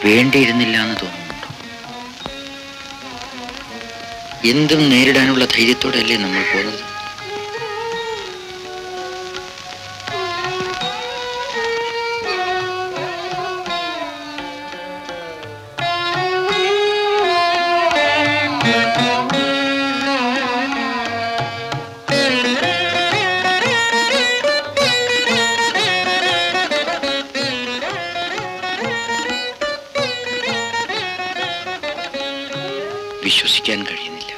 വേണ്ടിയിരുന്നില്ല എന്ന് തോന്നുന്നുണ്ടോ എന്തും നേരിടാനുള്ള ധൈര്യത്തോടെയല്ലേ നമ്മൾ പോകുന്നത് വിശ്വസിക്കാൻ കഴിയുന്നില്ല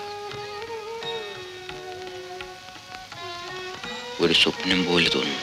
ഒരു സ്വപ്നം പോലെ തോന്നുന്നു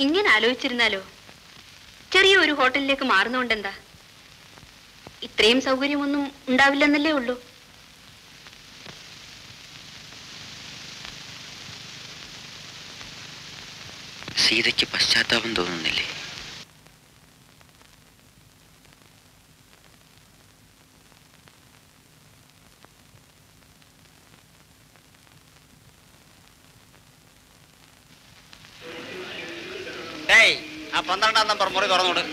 ഇങ്ങനെ ആലോചിച്ചിരുന്നാലോ ചെറിയ ഒരു ഹോട്ടലിലേക്ക് മാറുന്നോണ്ട് എന്താ ഇത്രയും സൗകര്യമൊന്നും ഉണ്ടാവില്ലെന്നല്ലേ ഉള്ളൂ സീതയ്ക്ക് പശ്ചാത്താപം തോന്നുന്നില്ലേ ഏയ് ആ പന്ത്രണ്ടാം നമ്പർ മുറി തുറന്നോട്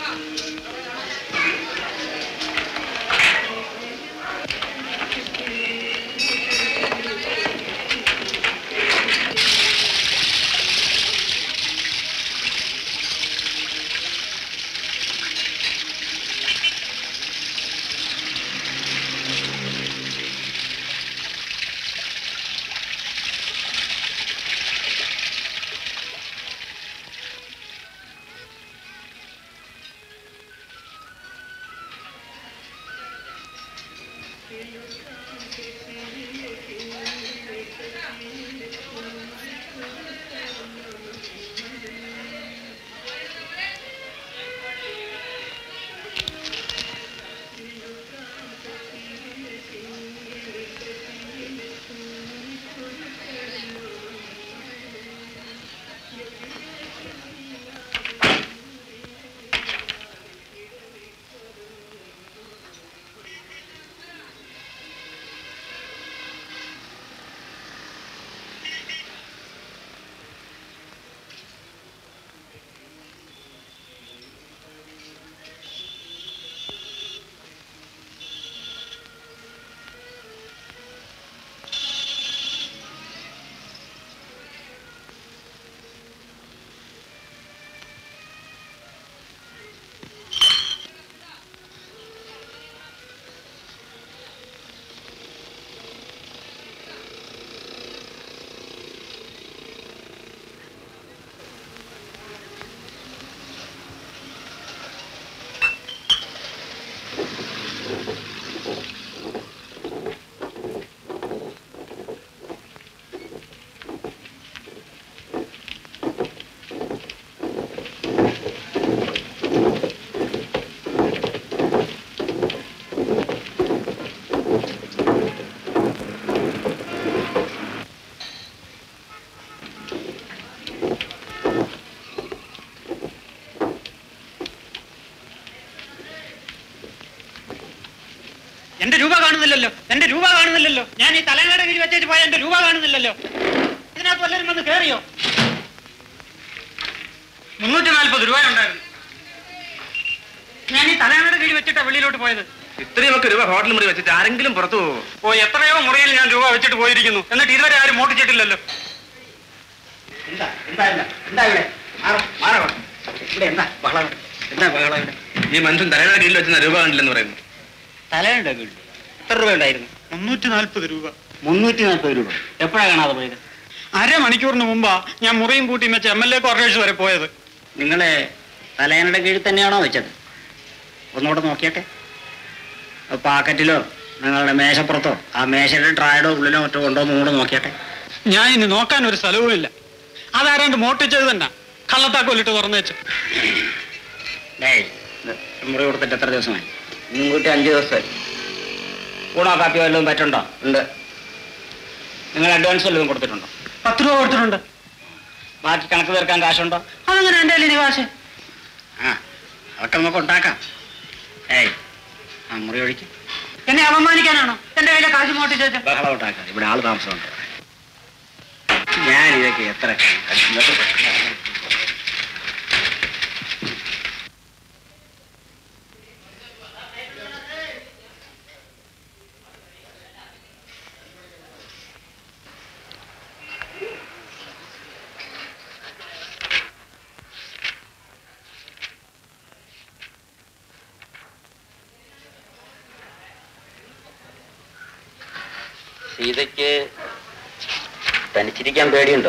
എന്റെ രൂപ കാണുന്നില്ലല്ലോ എന്റെ രൂപ കാണുന്നില്ലല്ലോ ഞാൻ ഈ തലങ്ങയുടെ കീഴിൽ വെച്ചേച്ച് പോയ എന്റെ രൂപ കാണുന്നില്ലല്ലോ ഇതിനകത്ത് വല്ലവരും വന്ന് കേറിയോ മുന്നൂറ്റി നാൽപ്പത് രൂപ ഉണ്ടായിരുന്നു ഞാൻ ഈ തലങ്ങയുടെ കീഴിൽ വെച്ചിട്ടാ വെളിയിലോട്ട് പോയത് ഇത്രയൊക്കെ രൂപ ഹോട്ടൽ മുറി വെച്ചിട്ട് ആരെങ്കിലും പുറത്തു പോകുമോ ഓ എത്രയോ മുറിയിൽ ഞാൻ രൂപ വെച്ചിട്ട് പോയിരിക്കുന്നു എന്നിട്ട് ഇതുവരെ ആരും മോട്ടിച്ചിട്ടില്ലല്ലോ എന്താ എന്താ എന്താ എന്താ ഇവിടെ മാറ മാറ ഇവിടെ എന്താ ബഹളം എന്താ ബഹളം ഇവിടെ ഈ മനുഷ്യൻ തലയുടെ കീഴിൽ വെച്ചിരുന്ന രൂപ കണ്ടില്ലെന്ന് പറയുന്നു തലയുണ്ടോ വീട്ടിൽ എത്ര രൂപ ഉണ്ടായിരുന്നു മുന്നൂറ്റി നാൽപ്പത് രൂപ മുന്നൂറ്റി നാൽപ്പത് രൂപ എപ്പോഴാണ് കാണാതെ പോയത് അരമണിക്കൂറിന് മുമ്പാ ഞാൻ മുറിയും കൂട്ടി വെച്ച് എം എൽ എ കോർപ്പറേഷൻ വരെ പോയത് നിങ്ങളെ തലയണയുടെ കീഴിൽ തന്നെയാണോ വെച്ചത് ഒന്നുകൂടെ നോക്കിയട്ടെ ആ പാക്കറ്റിലോ നിങ്ങളുടെ മേശപ്പുറത്തോ ആ മേശയുടെ ഡ്രായഡോ ഉള്ളിലോ മറ്റോ ഉണ്ടോ എന്ന് കൂടെ നോക്കിയട്ടെ ഞാൻ ഇനി നോക്കാൻ ഒരു സ്ഥലവുമില്ല അതാരാണ്ട് മോട്ടിച്ചത് തന്നെ കള്ളത്താക്കോലിട്ട് തുറന്നു വെച്ച് ഡേയ് ഇത് മുറി കൊടുത്തിട്ട് എത്ര ദിവസമായി ഇന്നും കൂട്ടി അഞ്ച് ദിവസമായി ഊണോ കാപ്പിയോ വല്ലതും പറ്റുണ്ടോ ഉണ്ട് നിങ്ങൾ അഡ്വാൻസ് വല്ലതും കൊടുത്തിട്ടുണ്ടോ പത്ത് രൂപ കൊടുത്തിട്ടുണ്ട് ബാക്കി കണക്ക് തീർക്കാൻ കാശുണ്ടോ അതങ്ങനെ എന്റെ കയ്യിൽ കാശ് ആ അതൊക്കെ നമുക്ക് ഉണ്ടാക്കാം ഏയ് ആ മുറി ഒഴിക്കും എന്നെ അപമാനിക്കാനാണോ എന്റെ കയ്യിലെ കാശ് മോട്ടിച്ചു ബഹളം ഉണ്ടാക്കാം ഇവിടെ ആള് താമസമുണ്ട് ഞാൻ ഇതൊക്കെ എത്ര സീതയ്ക്ക് തനിച്ചിരിക്കാൻ പേടിയുണ്ടോ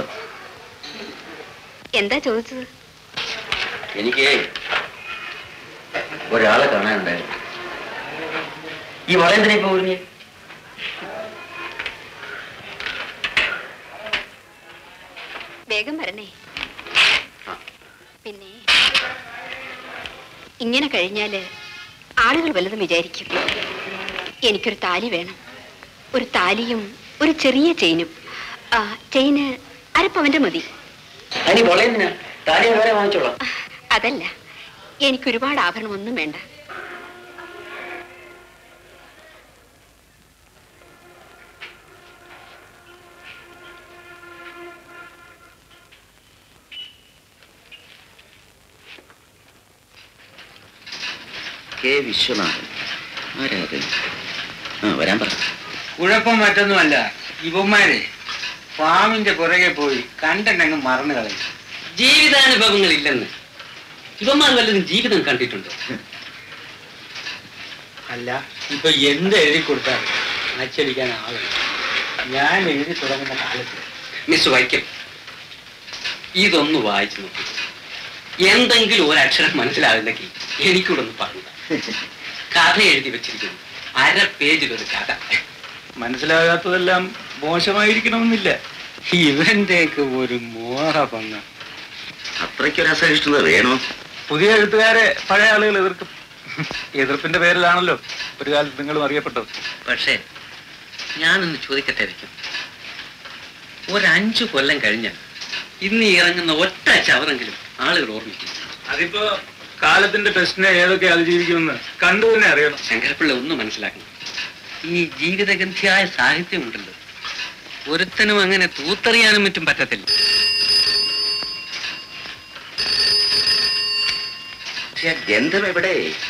എന്താ ചോദിച്ചത് എനിക്ക് ഒരാളെ കാണാനുണ്ടായിരുന്നു ഈ വളയെന്തിനാ ഇപ്പൊ ഊരിഞ്ഞ് വേഗം വരണേ പിന്നെ ഇങ്ങനെ കഴിഞ്ഞാല് ആളുകൾ വല്ലതും വിചാരിക്കും എനിക്കൊരു താലി വേണം ഒരു താലിയും ഒരു ചെറിയ ചെയിനും ആ ചെയിന് അരപ്പവന്റെ മതി അതിന് പൊളയുന്നില്ല താലി വേറെ വാങ്ങിച്ചോളാം അതല്ല എനിക്ക് ഒരുപാട് ആഭരണം ഒന്നും വേണ്ട കെ വിശ്വനാഥൻ ആരാ അത് ആ വരാൻ പറ കുഴപ്പം മറ്റൊന്നുമല്ല ഇവന്മാരെ ഫാമിന്റെ പുറകെ പോയി കണ്ടങ്ങ് മറന്നു കളയും ജീവിതാനുഭവങ്ങളില്ലെന്ന് ഇവന്മാർ വല്ലതും ജീവിതം കണ്ടിട്ടുണ്ടോ അല്ല ഇപ്പൊ എന്ത് എഴുതി കൊടുത്താലും അച്ചടിക്കാൻ ആളുണ്ട് ഞാൻ എഴുതി തുടങ്ങുന്ന കാലത്ത് മിസ് വൈക്കം ഇതൊന്ന് വായിച്ചു നോക്കൂ എന്തെങ്കിലും ഒരക്ഷരം മനസ്സിലാവില്ലെങ്കിൽ എനിക്കൂടെ ഒന്ന് പറഞ്ഞു താ. കഥ എഴുതി വെച്ചിരിക്കുന്നു അര പേജിലൊരു കഥ മനസ്സിലാകാത്തതെല്ലാം മോശമായിരിക്കണമെന്നില്ല ഇവന്റെയൊക്കെ ഒരു മോഹ പങ്ക് അത്രയ്ക്കൊരു അസഹിഷ്ണുത വേണോ പുതിയ എഴുത്തുകാരെ പഴയ ആളുകൾ എതിർക്കും എതിർപ്പിന്റെ പേരിലാണല്ലോ ഒരു കാലത്ത് നിങ്ങളും അറിയപ്പെട്ടത് പക്ഷേ ഞാനൊന്ന് ചോദിക്കട്ടെ വയ്ക്കും ഒരഞ്ചു കൊല്ലം കഴിഞ്ഞാൽ ഇന്ന് ഈ ഇറങ്ങുന്ന ഒറ്റ ചവറെങ്കിലും ആളുകൾ ഓർമ്മിക്കും അതിപ്പോ കാലത്തിന്റെ ടെസ്റ്റിനെ ഏതൊക്കെ അതിജീവിക്കുമെന്ന് കണ്ടു തന്നെ അറിയണം ശങ്കരപ്പിള്ള ഒന്ന് മനസ്സിലാക്കണം ഈ ജീവിതഗന്ധിയായ സാഹിത്യമുണ്ടല്ലോ ഒരുത്തനും അങ്ങനെ തൂത്തെറിയാനും മറ്റും പറ്റത്തില്ല പക്ഷെ ആ ഗന്ധം എവിടെ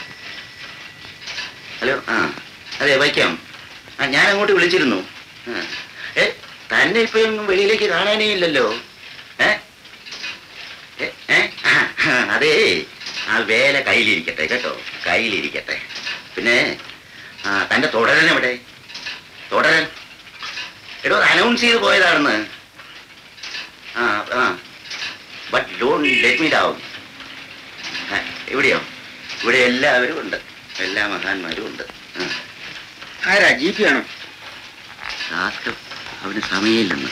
ഹലോ ആ അതെ വയ്ക്കാം ആ ഞാൻ അങ്ങോട്ട് വിളിച്ചിരുന്നു ആ. ഏ തന്നെ ഇപ്പൊ എങ്ങും വെളിയിലേക്ക് കാണാനേ ഇല്ലല്ലോ ഏ ഏ, ഏ? ആ, ആ, അതേ ആ വേല കയ്യിലിരിക്കട്ടെ കേട്ടോ കയ്യിലിരിക്കട്ടെ പിന്നെ ആ തന്റെ തുടരൻ എവിടെ തുടരൻ എടോ അനൗൺസ് ചെയ്ത് പോയതാണെന്ന് ആ ആ but don't let me down ആ, ഇവിടെയോ ഇവിടെ എല്ലാവരും ഉണ്ട് എല്ലാ മഹാന്മാരും ഉണ്ട് ആ. ആരാ ജി പി ആണോ ഭാസ്കർ അവന് സമയമില്ലെന്ന്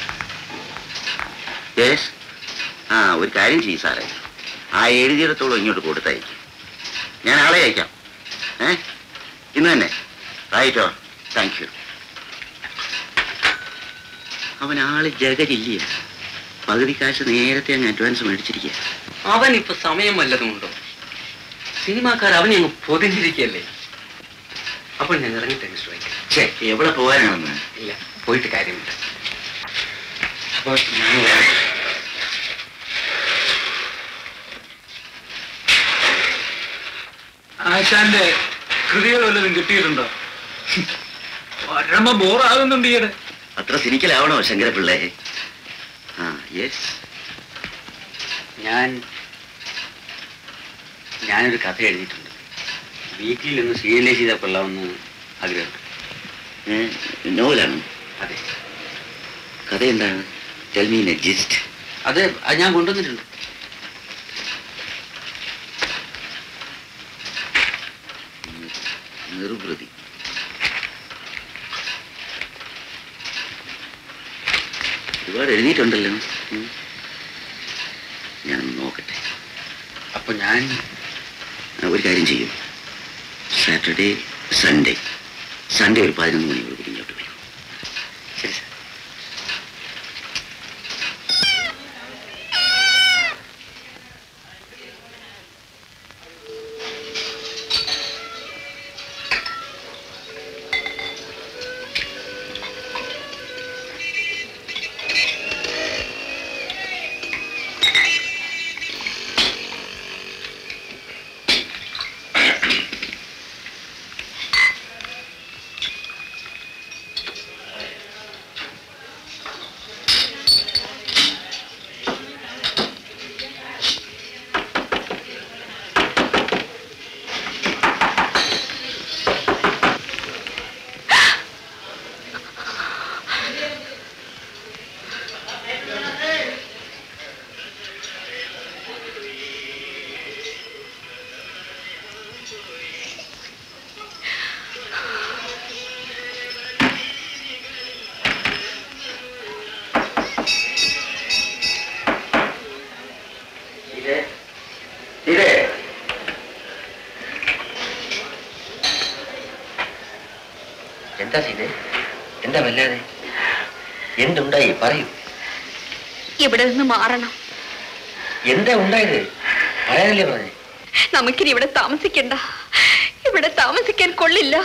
യെസ് ആ ഒരു കാര്യം ചെയ്യും സാറേ ആ എഴുതിയിടത്തോളം ഇങ്ങോട്ട് കൊടുത്തയക്കും ഞാൻ ആളെ അയക്കാം ഏ ഇന്ന് തന്നെ റൈറ്റോ താങ്ക് യു അവൻ ആള് ജഗരില്ല പകുതി കാശ് നേരത്തെ അങ്ങ് അഡ്വാൻസ് മേടിച്ചിരിക്കുക അവൻ ഇപ്പൊ സമയം വല്ലതും ഉണ്ടോ സിനിമാക്കാർ അവനെ അങ്ങ് പൊതിഞ്ഞിരിക്കല്ലേ അപ്പോൾ ഞാൻ ഇറങ്ങട്ടെ മിസ്റ്റർ വൈക്കം ഛേ എവിടെ പോകാനാണെന്ന് ഇല്ല പോയിട്ട് കാര്യമില്ല അപ്പോൾ ഞാൻ വരാം. ആശാന്റെ കൃതികൾ വല്ലതും കിട്ടിയിട്ടുണ്ടോ പരമ ബോറാകുന്നുണ്ട് ഈയിടെ അത്ര സിനിക്കലാവണോ ശങ്കരപിള്ളേ ആ യെസ് ഞാൻ ഞാനൊരു കഥ എഴുതിയിട്ടുണ്ട് വീക്കിൽ നിന്ന് സീരിയലൈസ് ചെയ്താൽ കൊള്ളാമെന്ന് ആഗ്രഹമുണ്ട് നോവലാണ് അതെ കഥ എന്താണ് ടെൽമീ ജിസ്റ്റ് അത് അത് ഞാൻ കൊണ്ടുവന്നിട്ടുണ്ട് നിർവൃതി ഒരുപാട് എഴുതിയിട്ടുണ്ടല്ലോ ഉം. ഞാനൊന്ന് നോക്കട്ടെ അപ്പൊ ഞാൻ ആ, ഒരു കാര്യം ചെയ്യും സാറ്റർഡേ സൺഡേ സൺഡേ ഒരു പതിനൊന്ന് മണിയോട് ഇങ്ങോട്ട് വരും ശരി സാർ എന്താ ചെയ്തേ എന്താ വല്ലാതെ എന്തുണ്ടായി പറയൂ ഇവിടെ നിന്ന് മാറണം എന്താ ഉണ്ടായത് പറയാനല്ലേ പറഞ്ഞേ നമുക്കിനി ഇവിടെ താമസിക്കണ്ട ഇവിടെ താമസിക്കാൻ കൊള്ളില്ല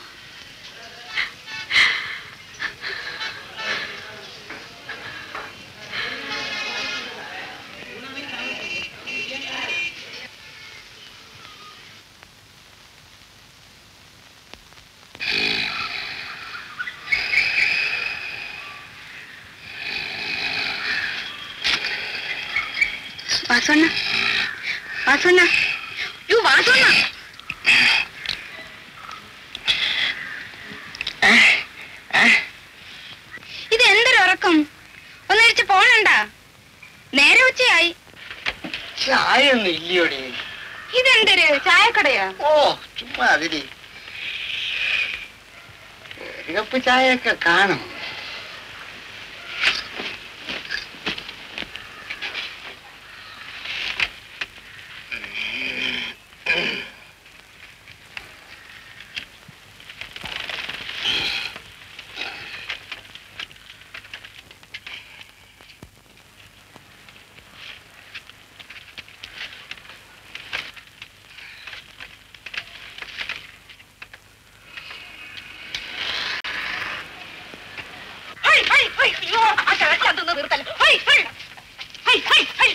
വാസണ്ണ വാസണ്ണ യോ വാസണ്ണ ഇത് എന്തൊരു ഉറക്കം ഒന്നഴിച്ച് പോണണ്ട നേരെ ഉച്ചയായി ചായൊന്നും ഇല്ലയോടി ഇതെന്തൊരു ചായക്കടയാ ഓ ചുമ്മാ അതിരി ഒരു കപ്പ് ചായയൊക്കെ കാണും ഹൈ, ഹൈ, ഹൈ, അയ്യോ, ആ ചായ അതൊന്ന് നിർത്തല്ല. Hi, hi. Hi, hi, hi.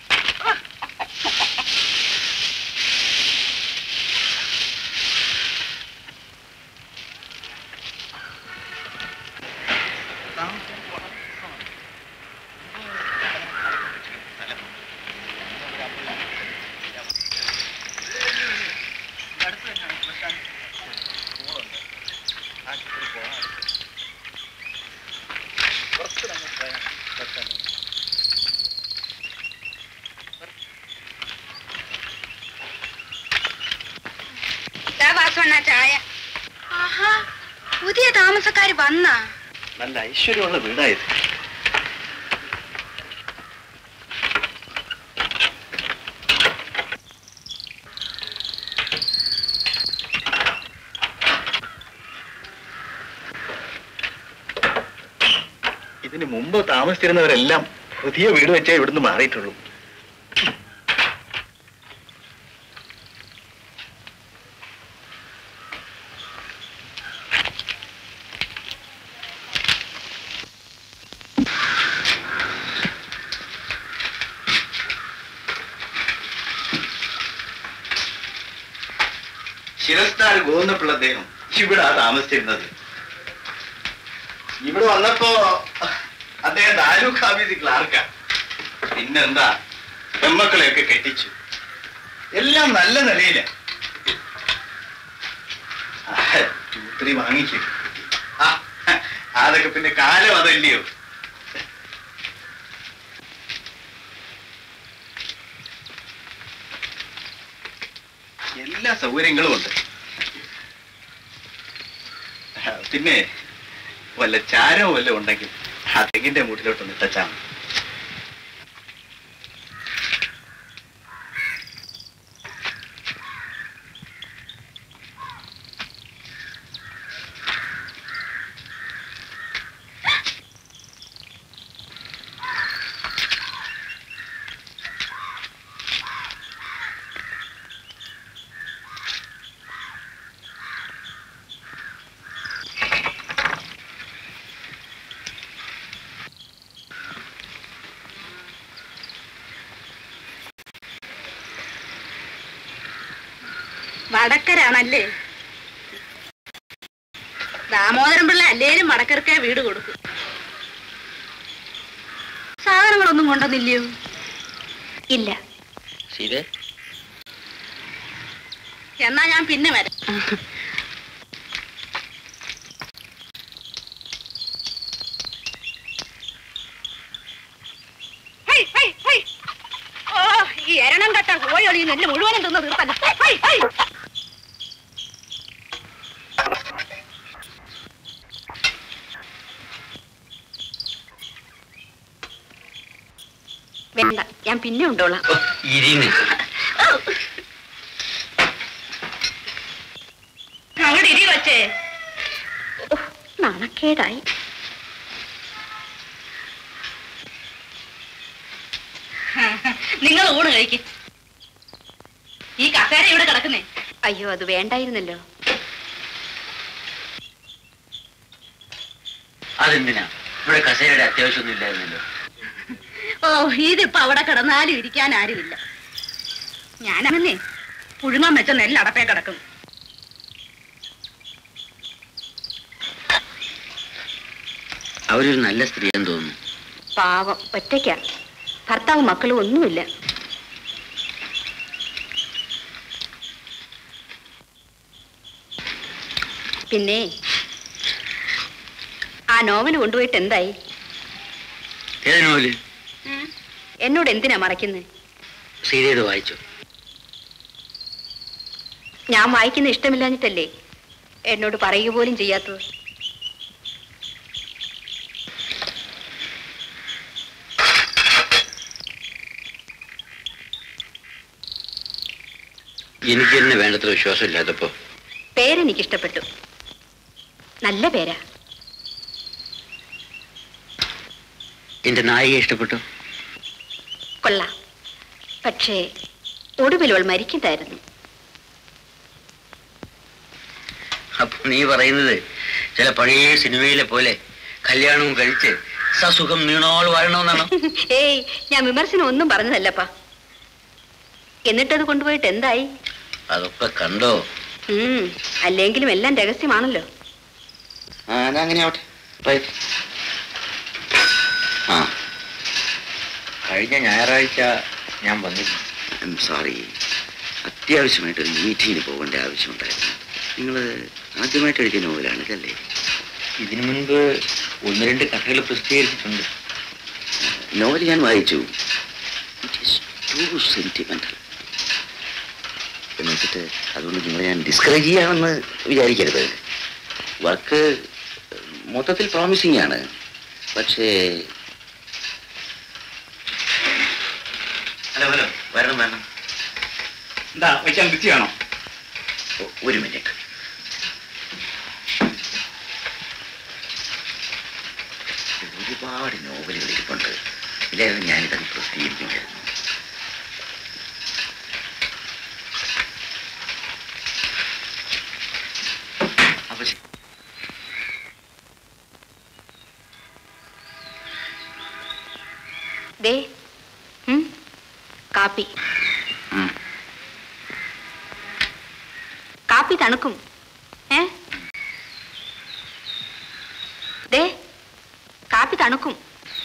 ദാ വാസവണ്ണ ചായ ആഹാ പുതിയ താമസക്കാര് വന്നാ നല്ല ഐശ്വര്യമുള്ള വീടായത് ഇതിന് മുമ്പ് താമസിച്ചിരുന്നവരെല്ലാം പുതിയ വീട് വെച്ചേ ഇവിടുന്ന് മാറിയിട്ടുള്ളൂ ശിരസ്താർ ഗോവിന്ദപിള്ള അദ്ദേഹം ഇവിടെ താമസിച്ചിരുന്നത് ഇവിടെ വന്നപ്പോ അദ്ദേഹം താലൂക്ക് ഓഫീസിൽ ക്ലാർക്കാ പിന്നെന്താ പെമ്മക്കളെയൊക്കെ കെട്ടിച്ചു എല്ലാം നല്ല നിലയില ഒത്തിരി വാങ്ങിച്ചു ആ, അതൊക്കെ പിന്നെ കാലം അതല്ലയോ എല്ലാ സൗകര്യങ്ങളും ഉണ്ട് ആ, പിന്നെ വല്ല ചാരോ വല്ല ഉണ്ടെങ്കിൽ ആ തെങ്ങിന്റെ മൂട്ടിലോട്ടൊന്ന് ഇട്ടാ മതി വടക്കരാണല്ലേ ദാമോദരൻ പിള്ള അല്ലേലും വടക്കർക്കേ വീട് കൊടുക്കും സാധനങ്ങളൊന്നും കൊണ്ടുവന്നില്ലയോ ഇല്ല സീതേ എന്നാ ഞാൻ പിന്നെ വരാം ഹൈ, ഹൈ, ഹൈ. ഓ, ഈ എരണം കട്ട കോഴിയൊളി നെല്ല് മുഴുവനും തിന്ന് തീർത്തല്ല ഹൈ, ഹൈ. വേണ്ട ഞാൻ പിന്നെ ഉണ്ടോളാം ഇരുന്ന് അവിടെ ഇരി വച്ചേ നാണക്കേടായി നിങ്ങൾ ഊണ് കഴിക്ക് ഈ കസേര ഇവിടെ കിടക്കുന്നേ അയ്യോ അത് വേണ്ടായിരുന്നല്ലോ അതെന്തിനാ ഇവിടെ കസേരയുടെ അത്യാവശ്യമൊന്നും ഇല്ലായിരുന്നല്ലോ ഓ ഇതിപ്പോ അവിടെ കിടന്നാലും ഇരിക്കാൻ ആരുമില്ല ഞാനങ്ങനെ പുഴുങ്ങാൻ വെച്ച നെല്ല് അടപ്പേ കിടക്കും അവരൊരു നല്ല സ്ത്രീയെന്ന് തോന്നുന്നു പാവം ഒറ്റയ്ക്കാ ഭർത്താവും മക്കളും ഒന്നുമില്ല പിന്നെ ആ നോവൽ കൊണ്ടുപോയിട്ട് എന്തായി ഏത് നോവല് എന്നോട് എന്തിനാ മറയ്ക്കുന്നത് സീരിയൽ വായിച്ചു ഞാൻ വായിക്കുന്ന ഇഷ്ടമില്ലാഞ്ഞിട്ടല്ലേ എന്നോട് പറയുക പോലും ചെയ്യാത്തത് എനിക്ക് തന്നെ വേണ്ടത്ര വിശ്വാസം ഇല്ലാത്തപ്പോ പേരെനിക്ക് ഇഷ്ടപ്പെട്ടു നല്ല പേരാ എന്റെ നായിക ഇഷ്ടപ്പെട്ടു കൊള്ളാം പക്ഷേ ഒടുവിൽ അവൾ മരിക്കണ്ടായിരുന്നു അപ്പൊ നീ പറയുന്നത് ചില പഴയ സിനിമയിലെ പോലെ കല്യാണവും കഴിച്ച് സസുഖം നീണോൾ വരണമെന്നാണോ ഏയ് ഞാൻ വിമർശനം ഒന്നും പറഞ്ഞതല്ലപ്പാ എന്നിട്ടത് കൊണ്ടുപോയിട്ട് എന്തായി അതൊക്കെ കണ്ടോ ഉം, അല്ലെങ്കിലും എല്ലാം രഹസ്യമാണല്ലോ അങ്ങനെ ആവട്ടെ ആ കഴിഞ്ഞ ഞായറാഴ്ച ഞാൻ വന്നിരുന്നു സോറി അത്യാവശ്യമായിട്ട് ഒരു മീറ്റിങ്ങിന് പോകേണ്ട ആവശ്യമുണ്ടായിരുന്നു നിങ്ങൾ ആദ്യമായിട്ട് എഴുതിയ നോവലാണ് ഇതല്ലേ ഇതിനു മുൻപ് ഒന്ന് രണ്ട് കഥകൾ പ്രസിദ്ധീകരിച്ചിട്ടുണ്ട് നോവൽ ഞാൻ വായിച്ചു ടു സെന്റിമെന്റൽ എന്ന് വെച്ചിട്ട് അതുകൊണ്ട് നിങ്ങളെ ഞാൻ ഡിസ്കറേജ് ചെയ്യാമെന്ന് വിചാരിക്കരുത് വർക്ക് മൊത്തത്തിൽ പ്രോമിസിങ് ആണ് പക്ഷേ ഹലോ ഹലോ വരണം വരണം എന്താ വയ്ക്കാൻ ബിസിയാണോ ഒ- ഒരു മിനിറ്റ് ഒരുപാട് നോവലുകൾ ഇരിപ്പുണ്ട് ഇല്ലായിരുന്നു ഞാനിതങ്ങ് പ്രസിദ്ധീകരിക്കുമായിരുന്നു അപ്പൊ ശരി. ദേ ഉം, കാപ്പി ഉം. കാപ്പി തണുക്കും ഏ ദേ കാപ്പി തണുക്കും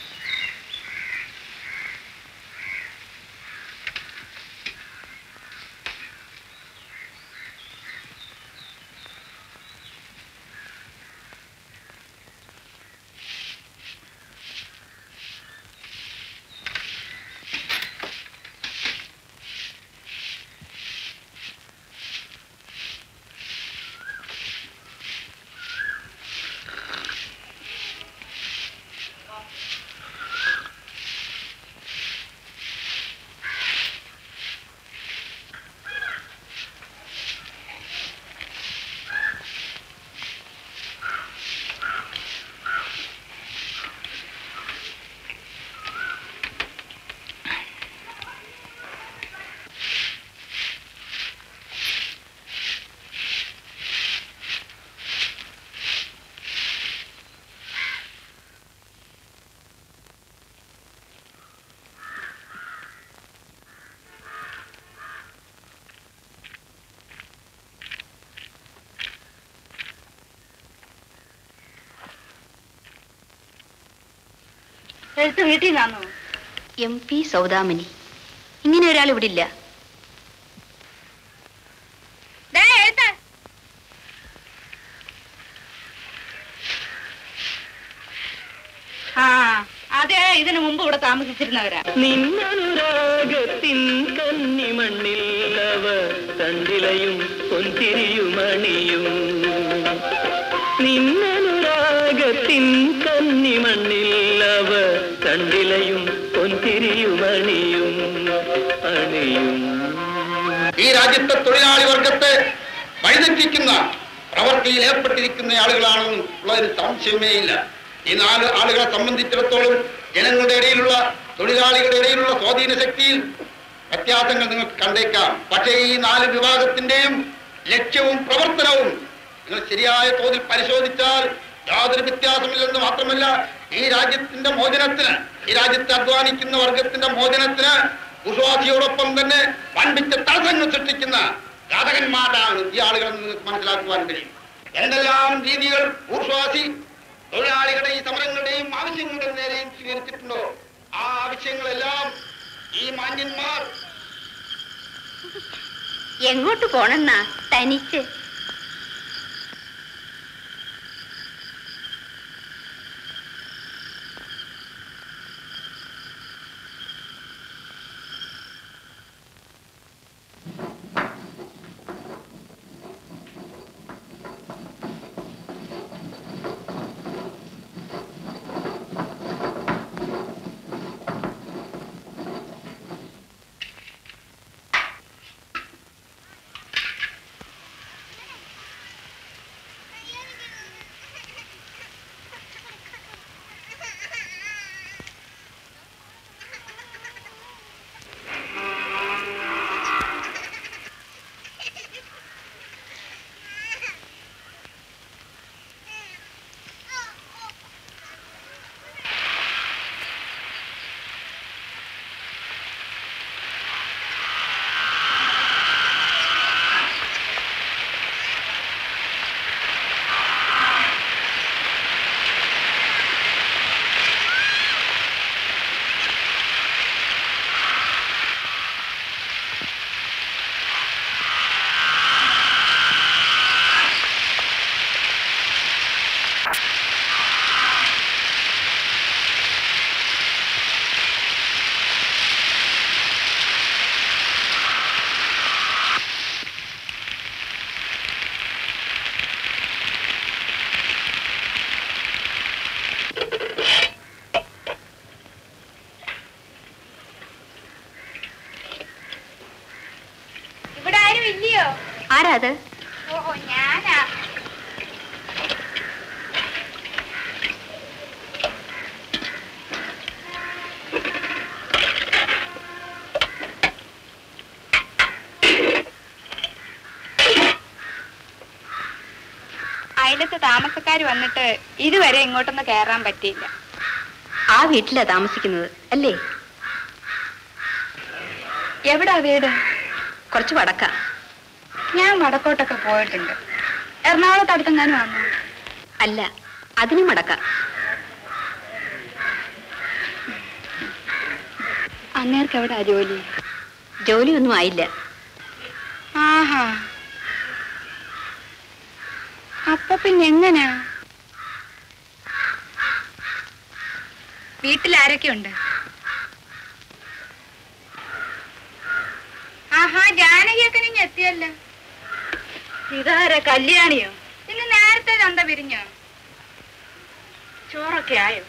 എഴുത്ത് വീട്ടിൽ നിന്നാണോ എം പി സൗദാമണി ഇങ്ങനെ ഒരാൾ ഇവിടെ ഇല്ല എഴുത്ത് ആ അതെ ഇതിനു മുമ്പ് ഇവിടെ താമസിച്ചിരുന്നവരാ നിന്നനുരാഗത്തിൻ കന്നിമണ്ണിൽ അവ തണ്ടിലയും പൊന്തിരിയുമണിയും നിന്നനുരാഗത്തിൻ കന്നിമണ്ണിൽ അവ തണ്ടിലയും പൊന്തിരിയുമണിയും അണിയും ഈ രാജ്യത്തെ തൊഴിലാളി വർഗത്തെ വഴിതെറ്റിക്കുന്ന പ്രവൃത്തിയിൽ ഏർപ്പെട്ടിരിക്കുന്ന ആളുകളാണെന്നും ഉള്ളതിന് സംശയമേ ഇല്ല ഈ നാല് ആളുകളെ സംബന്ധിച്ചിടത്തോളം ജനങ്ങളുടെ ഇടയിലുള്ള തൊഴിലാളികളുടെ ഇടയിലുള്ള സ്വാധീന ശക്തിയിൽ വ്യത്യാസങ്ങൾ നിങ്ങൾക്ക് കണ്ടേക്കാം പക്ഷേ ഈ നാല് വിഭാഗത്തിന്റെയും ലക്ഷ്യവും പ്രവർത്തനവും നിങ്ങൾ ശരിയായ തോതിൽ പരിശോധിച്ചാൽ യാതൊരു വ്യത്യാസമില്ലെന്ന് മാത്രമല്ല ഈ രാജ്യത്തിന്റെ മോചനത്തിന് ഈ രാജ്യത്തെ അധ്വാനിക്കുന്ന വർഗത്തിന്റെ മോചനത്തിന് ഉസ്വാസിയോടൊപ്പം തന്നെ വൻപിച്ച തടസ്സങ്ങൾ സൃഷ്ടിക്കുന്ന ഘാതകന്മാരാണ് ഈ ആളുകൾ നിങ്ങൾക്ക് മനസ്സിലാക്കുവാൻ കഴിയും എന്തെല്ലാം രീതികൾ ഊർസ്വാസി തൊഴിലാളികളുടെ ഈ സമരങ്ങളുടെയും ആവശ്യങ്ങളുടെ നേരെയും സ്വീകരിച്ചിട്ടുണ്ടോ ആ ആവശ്യങ്ങളെല്ലാം ഈ മാന്യന്മാർ എങ്ങോട്ട് പോണെന്നാ തനിച്ച് ഇവിടെ ആരും ഇല്ലയോ ആരാ അത് ഓഹോ ഞാനാ അയലത്തെ താമസക്കാർ വന്നിട്ട് ഇതുവരെ ഇങ്ങോട്ടൊന്ന് കയറാൻ പറ്റിയില്ല ആ വീട്ടിലാ താമസിക്കുന്നത് അല്ലേ എവിടാ വീട് കുറച്ച് വടക്ക ഞാൻ വടക്കോട്ടൊക്കെ പോയിട്ടുണ്ട് എറണാകുളത്ത് അടുത്തെങ്ങാനും വന്നു അല്ല അതിനും മടക്ക അങ്ങേർക്ക് എവിടാ ജോലി ജോലിയൊന്നും ആയില്ല ആഹാ അപ്പൊ പിന്നെ എങ്ങനാ വീട്ടിൽ ആരൊക്കെ ഉണ്ട് ആഹാ ജാനകിയൊക്കെ നിങ്ങൾ എത്തിയല്ലോ ഇതാരാ കല്യാണിയോ ഇന്ന് നേരത്തെ ചന്ത പിരിഞ്ഞോ ചോറൊക്കെ ആയോ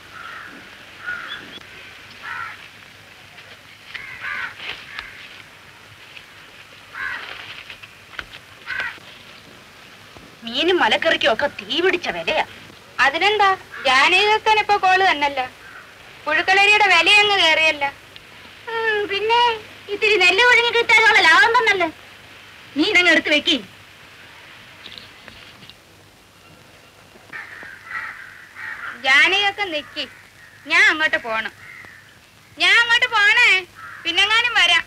മീനും മലക്കറിക്കും ഒക്കെ തീ പിടിച്ച വിലയാ അതിനെന്താ ജാനകിക്കാൻ ഇപ്പൊ കോള് തന്നല്ല പുഴുക്കളരിയുടെ വിലയങ്ങ് കയറിയല്ല ഉം, പിന്നെ ഇത്തിരി നെല്ല് ഒഴുങ്ങി കിട്ടാനുള്ള ലാഭം തന്നല്ലേ മീനങ്ങ് എടുത്ത് വെക്കി ജാനകിയൊക്കെ നിക്കി ഞാൻ അങ്ങോട്ട് പോണം ഞാൻ അങ്ങോട്ട് പോണേ പിന്നെങ്ങാനും വരാം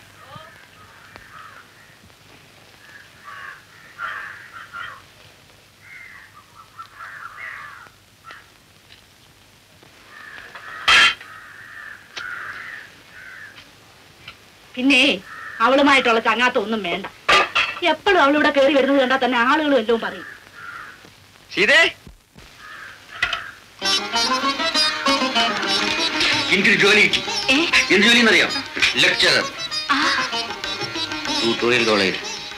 പിന്നെ അവളുമായിട്ടുള്ള ചങ്ങാത്ത ഒന്നും വേണ്ട എപ്പോഴും അവളിവിടെ കയറി വരുന്നത് കണ്ടാൽ തന്നെ ആളുകൾ വല്ലതും പറയും സീതേ എനിക്കൊരു ജോലി കിട്ടി ഏ എന്ത് ജോലി എന്നറിയാം ലെക്ചറർ ട്യൂട്ടോറിയൽ കോളേജ്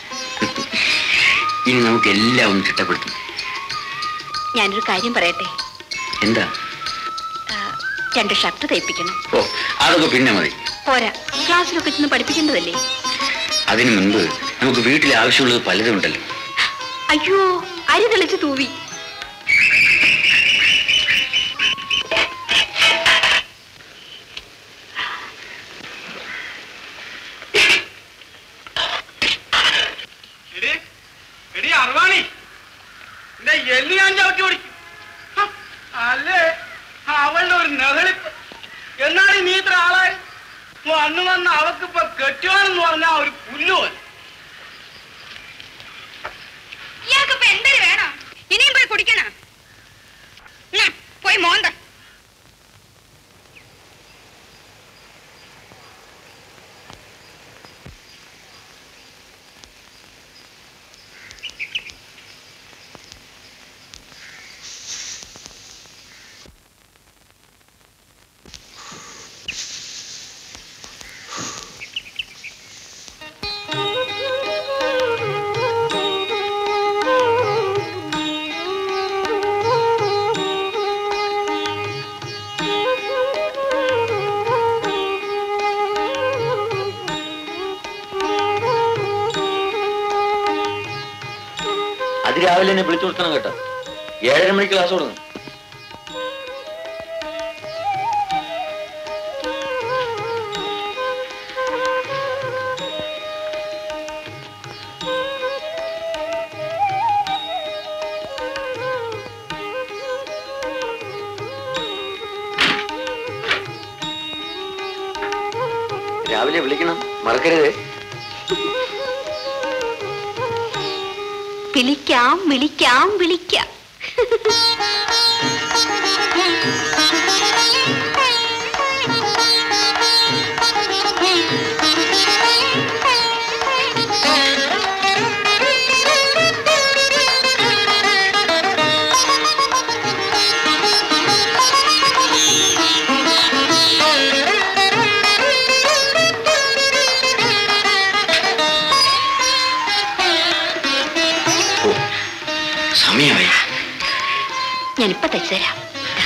ഇനി നമുക്ക് എല്ലാം ഒന്ന് ചിട്ടപ്പെടുത്തും ഞാനൊരു കാര്യം പറയട്ടെ എന്താ ആ, രണ്ട് ഷർട്ട് തയ്പ്പിക്കണം ഓ അതൊക്കെ പിന്നെ മതി പോരാ ക്ലാസ്സിലൊക്കെ ചെന്ന് പഠിപ്പിക്കേണ്ടതല്ലേ അതിനു മുൻപ് നമുക്ക് വീട്ടിൽ ആവശ്യമുള്ളത് പലതും ഉണ്ടല്ലോ അയ്യോ അരി തെളിച്ച് തൂവി എടി എടി അർവാണി എന്റെ എല്ലി ഞാൻ ചവിട്ടി ഓടിക്കും ഹ, അല്ലേ അവളുടെ ഒരു നെഹളിപ്പ് എന്നാലും നീ ഇത്ര ആളായി വന്ന് വന്ന് അവക്കിപ്പൊ കെട്ടുവാനെന്ന് പറഞ്ഞാ ഒരു പുല്ലുപോലെ ഇയാൾക്ക് ഇപ്പൊ എന്തൊരു വേണം ഇനിയും പോയി കുടിക്കണ പോയി മോന്ത അതിരാവിലെ എന്നെ വിളിച്ചു കൊടുക്കണം കേട്ടോ ഏഴര മണിക്ക് ക്ലാസ് തുടങ്ങും രാവിലെ വിളിക്കണം മറക്കരുത് വിളിക്കാം വിളിക്കാം വിളിക്കാം സമയമായി ഞാനിപ്പോ തച്ചുതരാം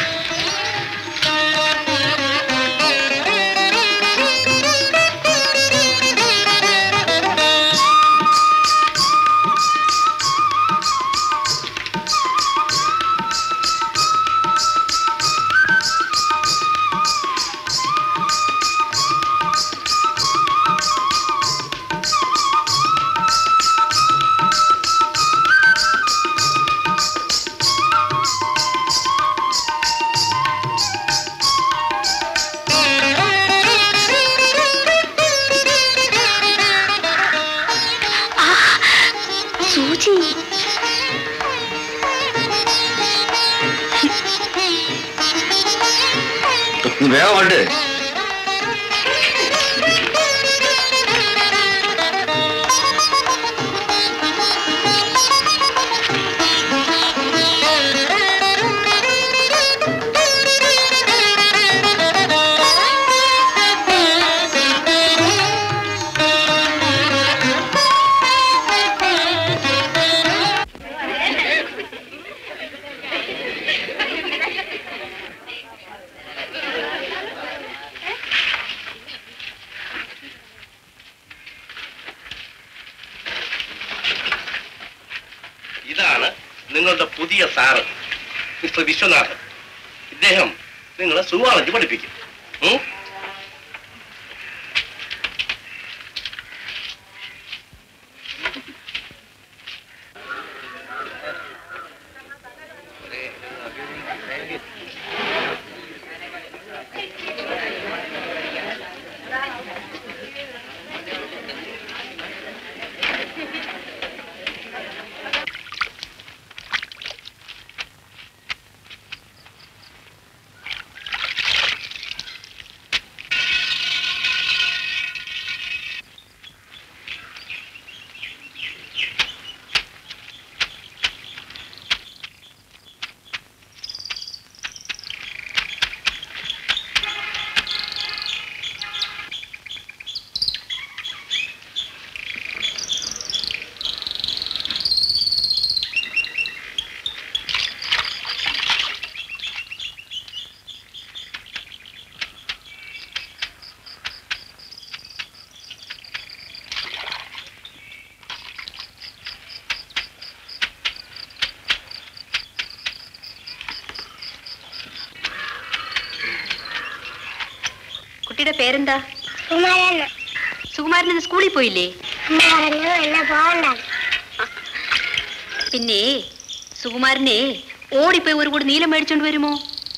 സൂചി വേഗം കൊണ്ട് ഇതാണ് നിങ്ങളുടെ പുതിയ സാറ് മിസ്റ്റർ വിശ്വനാഥൻ ഇദ്ദേഹം നിങ്ങളെ സുവാളജി പഠിപ്പിക്കും ഉം? കുട്ടിയുടെ പേരെന്താ കുമാരൻ സുകുമാരൻ ഇന്ന് സ്കൂളിൽ പോയില്ലേ അമ്മ പറഞ്ഞു എന്നെ പോകണ്ട പിന്നെ സുകുമാരനെ ഓടിപ്പോയി ഒരു കൂടി നീലം മേടിച്ചോണ്ട് വരുമോ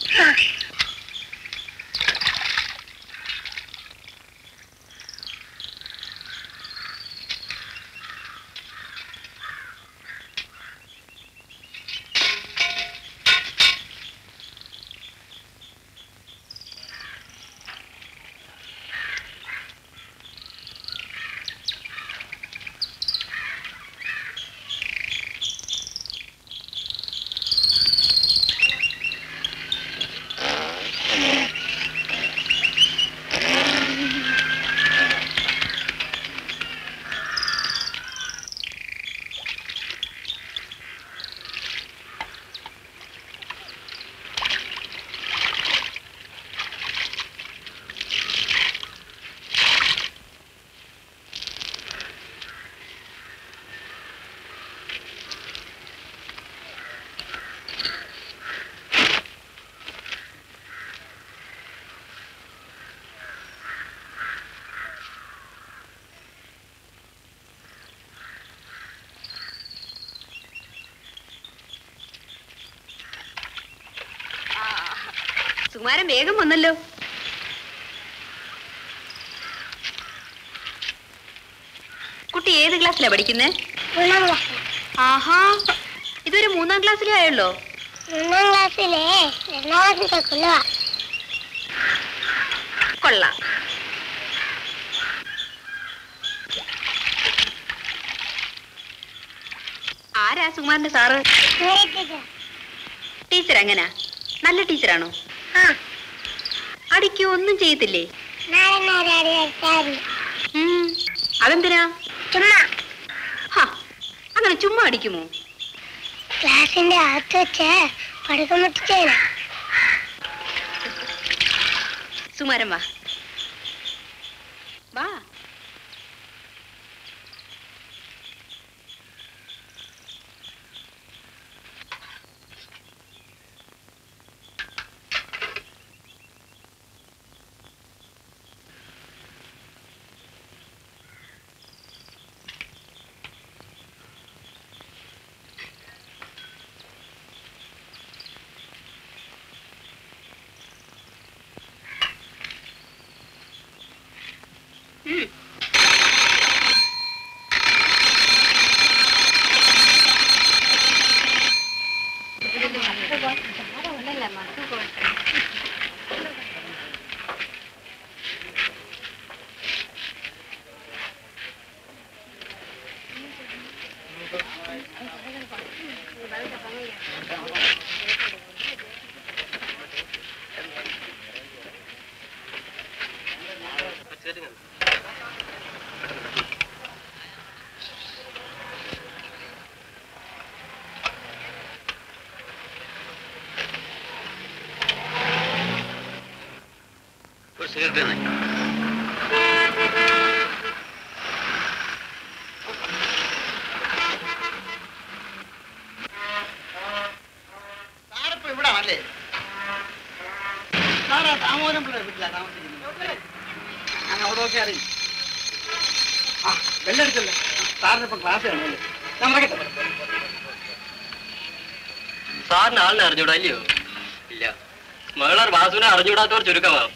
സുകുമാരൻ വേഗം വന്നല്ലോ കുട്ടി ഏത് ക്ലാസ്സിലാ പഠിക്കുന്നേ മൂന്നാം ക്ലാസ് ആഹാ ഇതൊരു മൂന്നാം ക്ലാസ്സിലേ ആയുള്ളോ മൂന്നാം ക്ലാസ്സിലെ രണ്ടാമത്തെ കൊല്ലുവാ കൊള്ളാം ആരാ സുകുമാരന്റെ സാറ് ടീച്ചർ എങ്ങനാ നല്ല ടീച്ചറാണോ ആ അടിക്കോ ഒന്നും ചെയ്യത്തില്ലേ നാരങ്ങാരി വെച്ചായിരുന്നു ഉം, അതെന്തിനാ ചുമ്മാ ഹാ, അങ്ങനെ ചുമ്മാ അടിക്കുമോ ക്ലാസിന്റെ അകത്ത് വെച്ച് പഠിക്കാൻ പറ്റിച്ചേന സുമാരൻ വാ വാ ഒരു സിഗരറ്റ് തന്നെ സാറിപ്പോ ഇവിടെ ആണല്ലേ സാറാ താമോദരം പിള്ളേർ വീട്ടിലാ താമസിക്കുന്നത് ഞാൻ അവിടെയൊക്കെ അറിയും ആ ബെല്ലടിച്ചല്ലേ സാറിനിപ്പം ക്ലാസ് കാണുമല്ലേ നമ്മുടെ സാറിന് ആളിനെ അറിഞ്ഞൂടാ അല്ലയോ ഇല്ല മകളർ വാസുവിനെ അറിഞ്ഞൂടാത്തവർ ചുരുക്കമാവും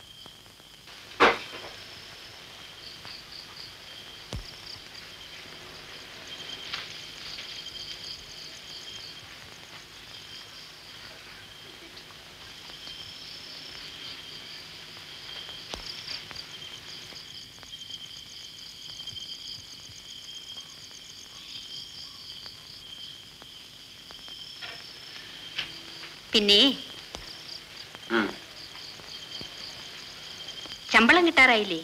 പിന്നെ ശമ്പളം കിട്ടാറായില്ലേ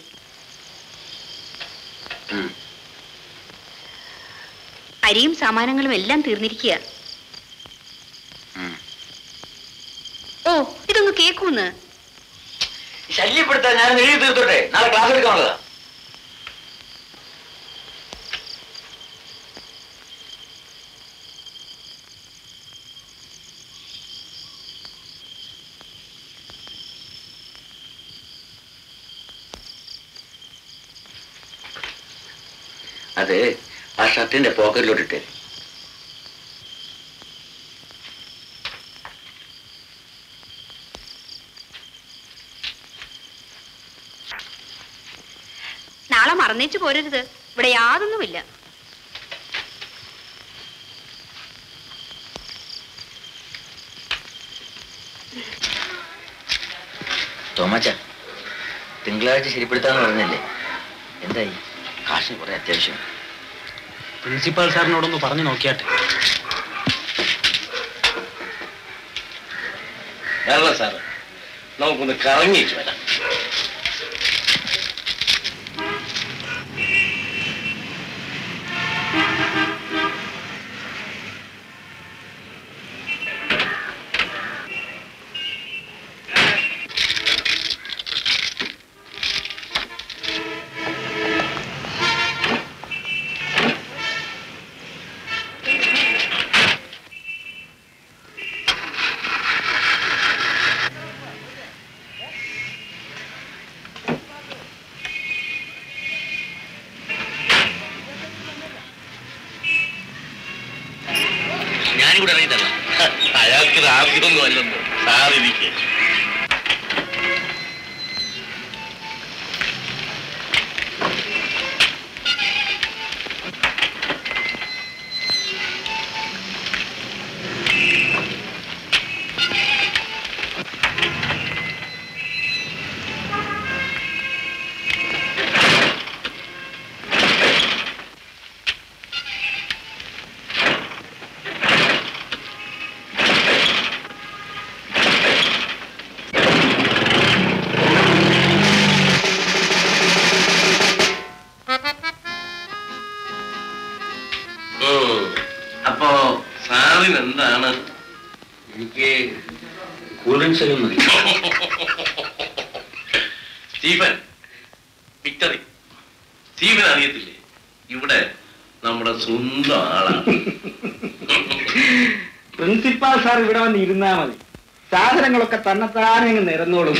അരിയും സാമാനങ്ങളും എല്ലാം തീർന്നിരിക്കുക ഓ ഇതൊന്ന് കേക്കൂന്ന് ശല്യപ്പെടുത്താൻ ഞാൻ എഴുതി തീർത്തോട്ടെ നാളെ ക്ലാസ് എടുക്കാനുള്ളതാ അത് ആ ഷർട്ടിന്റെ പോക്കറ്റിലോട്ടിട്ട് നാളെ മറന്നേച്ചു പോരരുത് ഇവിടെ യാതൊന്നുമില്ല തോമാച്ച തിങ്കളാഴ്ച ശരിപ്പെടുത്താന്ന് പറഞ്ഞല്ലേ എന്തായി കാശിന് കുറെ അത്യാവശ്യം പ്രിൻസിപ്പാൾ സാറിനോടൊന്ന് പറഞ്ഞു നോക്കിയാട്ടെ വരണം സാറ് നമുക്കൊന്ന് കറങ്ങിയിട്ട് വരാം ഞാനും കൂടെ ഇറങ്ങി തരണം അയാൾക്ക് ഇത് ആദ്യമൊന്നും അല്ലെന്ന് സാറിരിക്കെ അപ്പോ സാറിന് എന്താണ് എനിക്ക് കൂൾ ഡ്രിങ്ക്സ് എല്ലാം മതി സ്റ്റീഫൻ വിക്ടറി സ്റ്റീഫൻ അറിയത്തില്ലേ ഇവിടെ നമ്മുടെ സ്വന്തം ആളാണ് പ്രിൻസിപ്പാൾ സാർ ഇവിടെ വന്ന് ഇരുന്നാ മതി സാധനങ്ങളൊക്കെ തന്നെത്താനെ അങ്ങ് നിരന്നോളും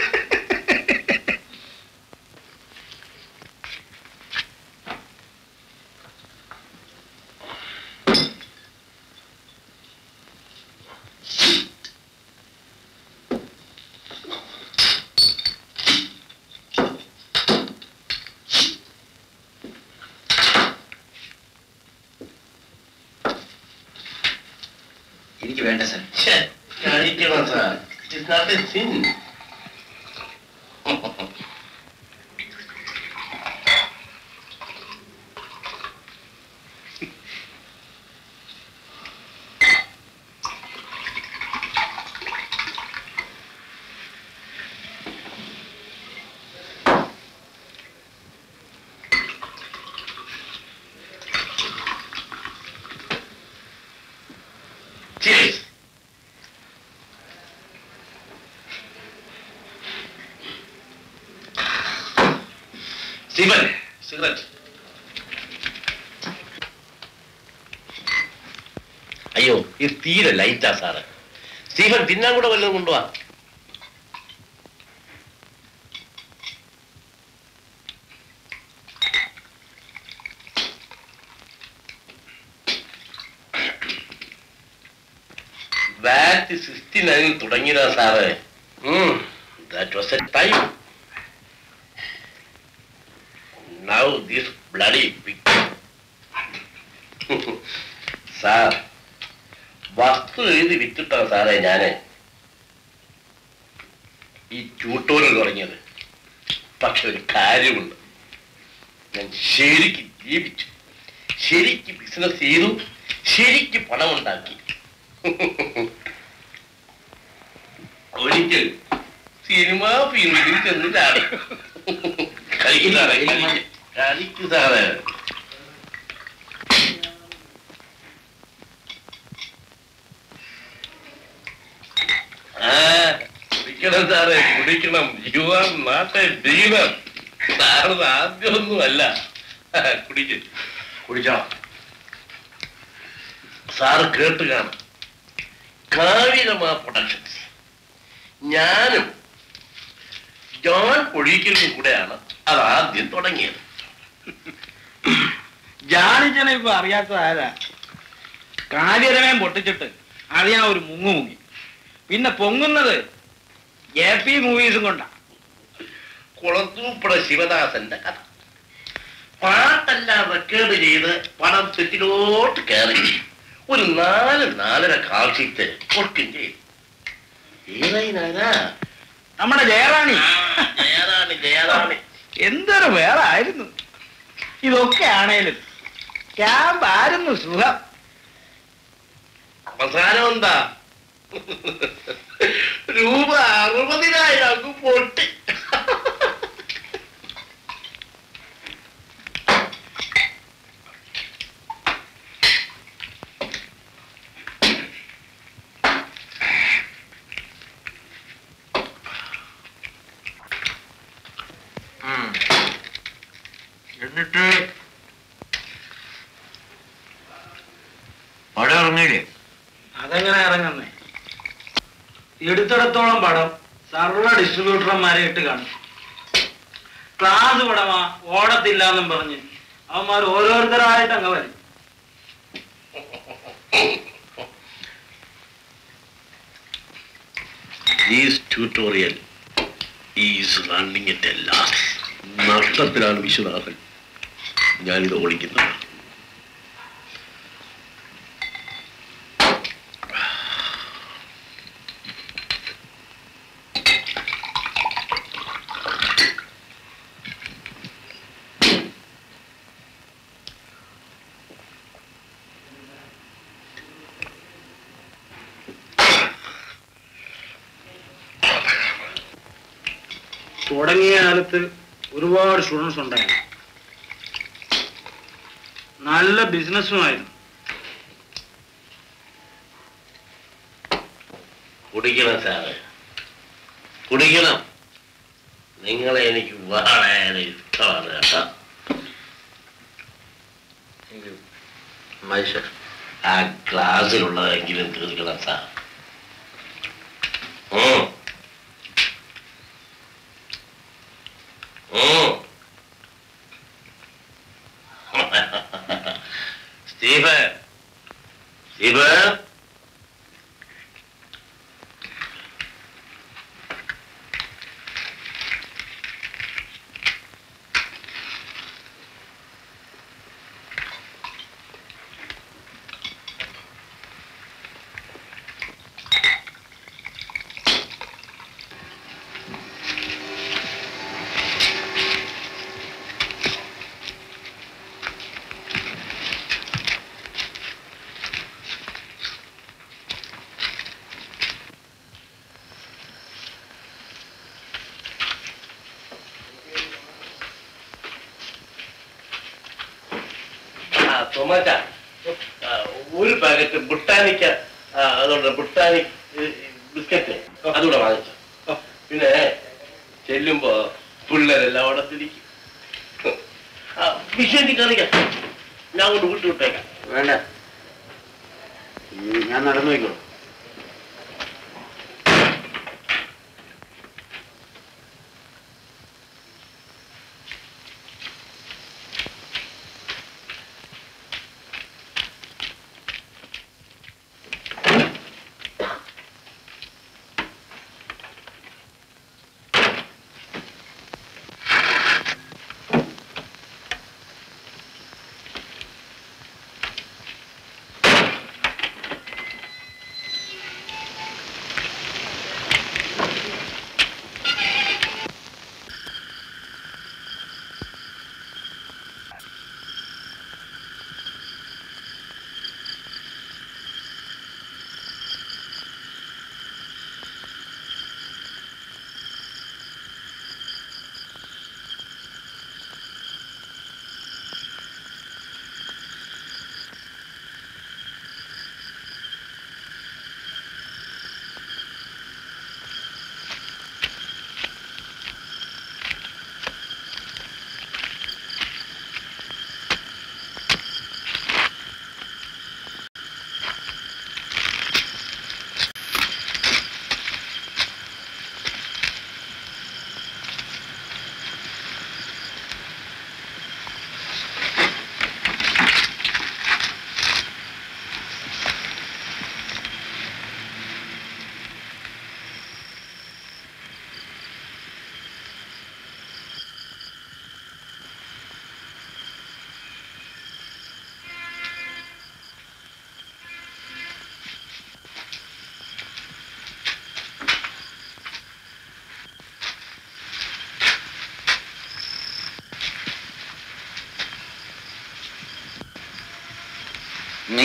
എനിക്ക് വേണ്ട സാർ ഛെ, കഴിക്കണം sir it is not a sin Cheers. Stephen cigarette അയ്യോ ഇത് തീരെ ലൈറ്റാ സാറ് സ്റ്റീഫൻ തിന്നാൻ കൂടെ വല്ലതും കൊണ്ടുപോവാ ബാറ്റ് സിക്സ്റ്റി നയനിൽ തുടങ്ങിയതാ sir that was a time now this bloody sir വസ്തു എഴുതി വിറ്റിട്ടാ സാറേ ഞാന് ഈ ട്യൂട്ടോറിയൽ തുടങ്ങിയത് പക്ഷെ ഒരു കാര്യമുണ്ട് ഞാൻ ശരിക്ക് ജീവിച്ചു ശരിക്ക് ബിസിനസ് ചെയ്തു ശരിക്ക് പണമുണ്ടാക്കി ഒരിക്കൽ സിനിമാ ഫീൽഡിൽ ചെന്ന് ചാടി കഴിക്കുന്നതാണ് കഴിക്കുന്നതാണ് ആ കുടിക്കണം സാറേ കുടിക്കണം you are not a dealer sir ആദ്യമൊന്നുമല്ല കുടിക്ക് കുടിക്കണം സാറ് കേട്ട് കാണും കാവികമാ പ്രൊഡക്ഷൻസ് ഞാനും ജോൺ പൊഴിക്കലും കൂടെയാണ് അത് ആദ്യം തുടങ്ങിയത് ജാണിച്ചനെ ഇപ്പൊ അറിയാത്തത് ആരാ കാര്യരമയം പൊട്ടിച്ചിട്ട് അറിയാൻ ഒരു മുങ്ങു മുങ്ങി പിന്നെ പൊങ്ങുന്നത് എ പി മൂവീസും കൊണ്ടാ കുളത്തൂപ്പുഴ ശിവദാസന്റെ കഥ പാട്ടെല്ലാം റെക്കോർഡ് ചെയ്ത് പണം സെറ്റിലോട്ട് കയറി ഒരു നാല് നാലര കാൽഷീറ്റ് കൊടുക്കും ചെയ്തു ഏതായിനാ നമ്മുടെ ജയറാണി ജയറാണി ജയറാണി എന്തൊരു വേറെ ആയിരുന്നു ഇതൊക്കെ ആണേലും ക്യാമ്പ് ആയിരുന്നു സുഖം അവസാനം എന്താ രൂപ അറുപതിനായിരം അങ്ങ് പൊട്ടി എന്നിട്ട് പടം ഇറങ്ങിയില്ലേ അതെങ്ങനെ ഇറങ്ങുന്നേ എടുത്തിടത്തോളം പടം സർവ ഡിസ്ട്രിബ്യൂട്ടർമാരെ ഇട്ട് കാണും ക്ലാസ് പടമാ ഓടത്തില്ല എന്നും പറഞ്ഞ് അവന്മാർ ഓരോരുത്തരായിട്ട് അങ്ങ് വരും This tutorial is running at a loss. നഷ്ടത്തിലാണ് Viswanathan ഞാനിത് ഓടിക്കുന്നത് തുടങ്ങിയ കാലത്ത് ഒരുപാട് സ്റ്റുഡൻസ് ഉണ്ടായിരുന്നു നല്ല ബിസിനസ്സുമായിരുന്നു കുടിക്കണം സാറ് കുടിക്കണം നിങ്ങളെ എനിക്ക് വളരെ ഇഷ്ടമാണ് കേട്ടോ മനുഷ്യ ആ ക്ലാസ്സിലുള്ളതെങ്കിലും തീർക്കണം സാർ ഉം. ഉം. സ്റ്റീഫൻ സ്റ്റീഫൻ ആ ടൊമാറ്റ ഒരു പാക്കറ്റ് ബുട്ടാനിക്ക ആ, അതുകൊണ്ട് ബുട്ടാനിക് ബിസ്ക്കറ്റ് അതുകൂടെ വാങ്ങിച്ചു പിന്നെ ചെല്ലുമ്പോ പിള്ളേരെല്ലാം അവിടെ തിരിക്കും വിഷയത്തിൽ കറിക്കാം ഞാൻ കൊണ്ട് വിട്ടു വിട്ടേക്കാം വേണ്ട ഉം, ഞാൻ നടന്നു പോയിക്കോളൂ നീ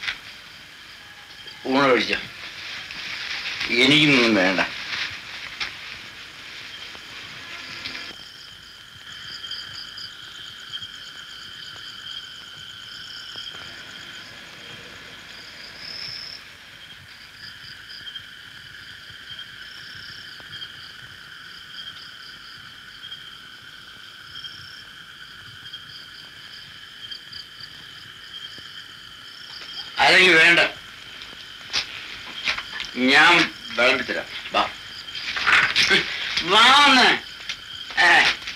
ഊണ് കഴിച്ചോ എനിക്കൊന്നും വേണ്ട അല്ലെങ്കിൽ വേണ്ട ഞാൻ വിളമ്പിത്തരാം വാ വാ ഒന്ന് ഏ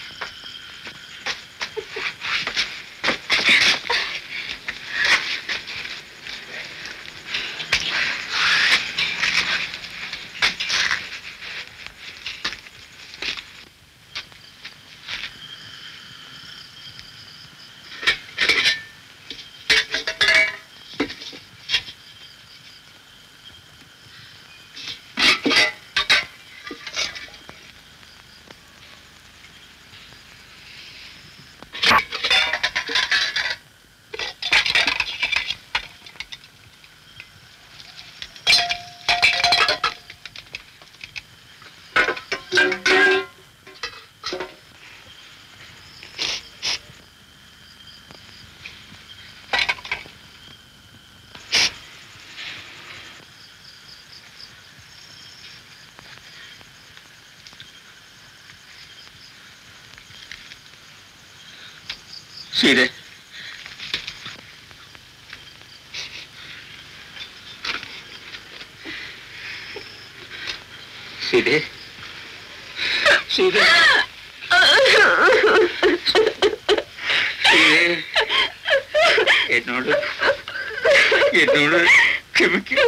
ശരി ശരി ശരി ശരി എന്നോട് എന്നോട് ക്ഷമിക്കൂ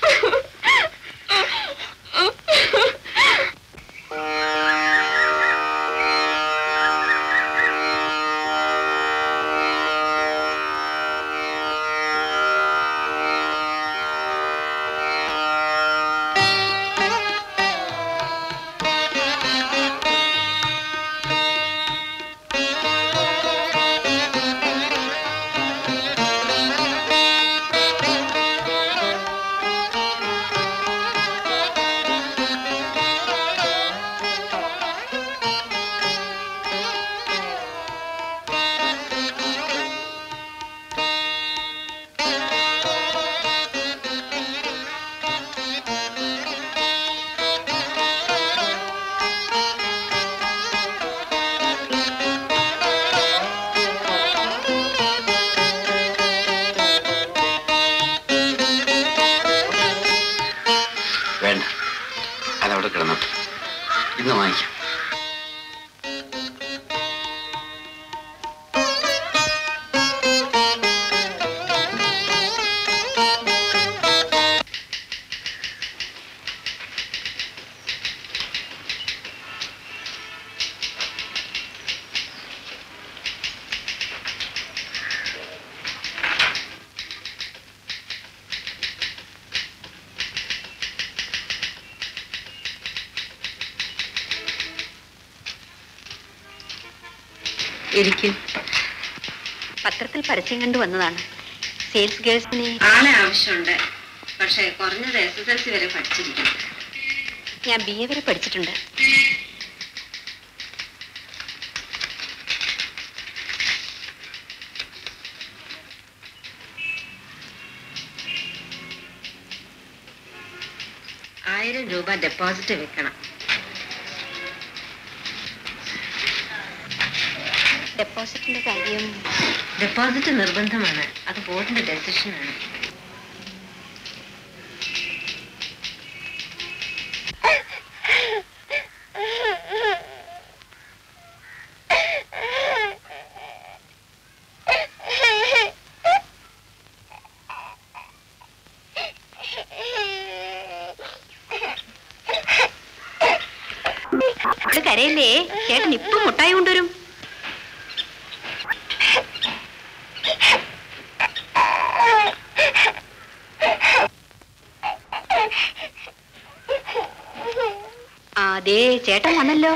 വേണ്ട അതവിടെ കിടന്നോട്ടെ ഇന്ന് വാങ്ങിക്കാം ഇരിക്കും പത്രത്തിൽ പരസ്യം കണ്ടു വന്നതാണ് സെയിൽസ് ഗേൾസിനെ ആളെ ആവശ്യമുണ്ട് പക്ഷേ കുറഞ്ഞത് എസ് എസ് എൽ സി വരെ പഠിച്ചിരിക്കണം ഞാൻ ബി എ വരെ പഠിച്ചിട്ടുണ്ട് ആയിരം രൂപ ഡെപ്പോസിറ്റ് വെക്കണം ഡെപ്പോസിറ്റിന്റെ കാര്യം ഡെപ്പോസിറ്റ് നിർബന്ധമാണ് അത് ബോർഡിന്റെ ഡെസിഷനാണ് അവള് കരയല്ലേ ചേട്ടൻ ഇപ്പം മുട്ടായി കൊണ്ടുവരും ആ, ദേ ചേട്ടൻ വന്നല്ലോ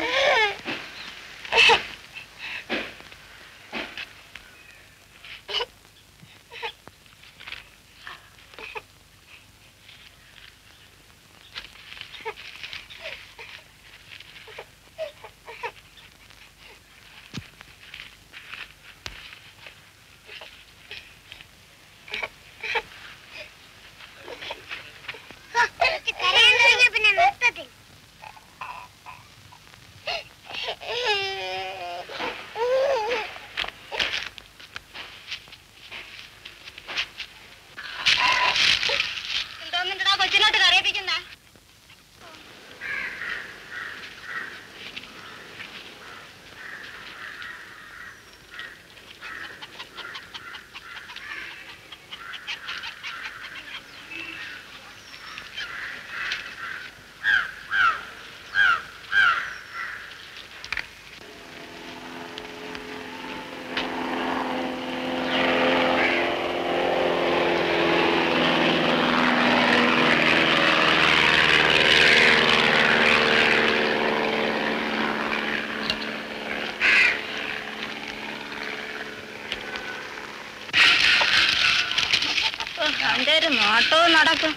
ഓട്ടവും നടക്കും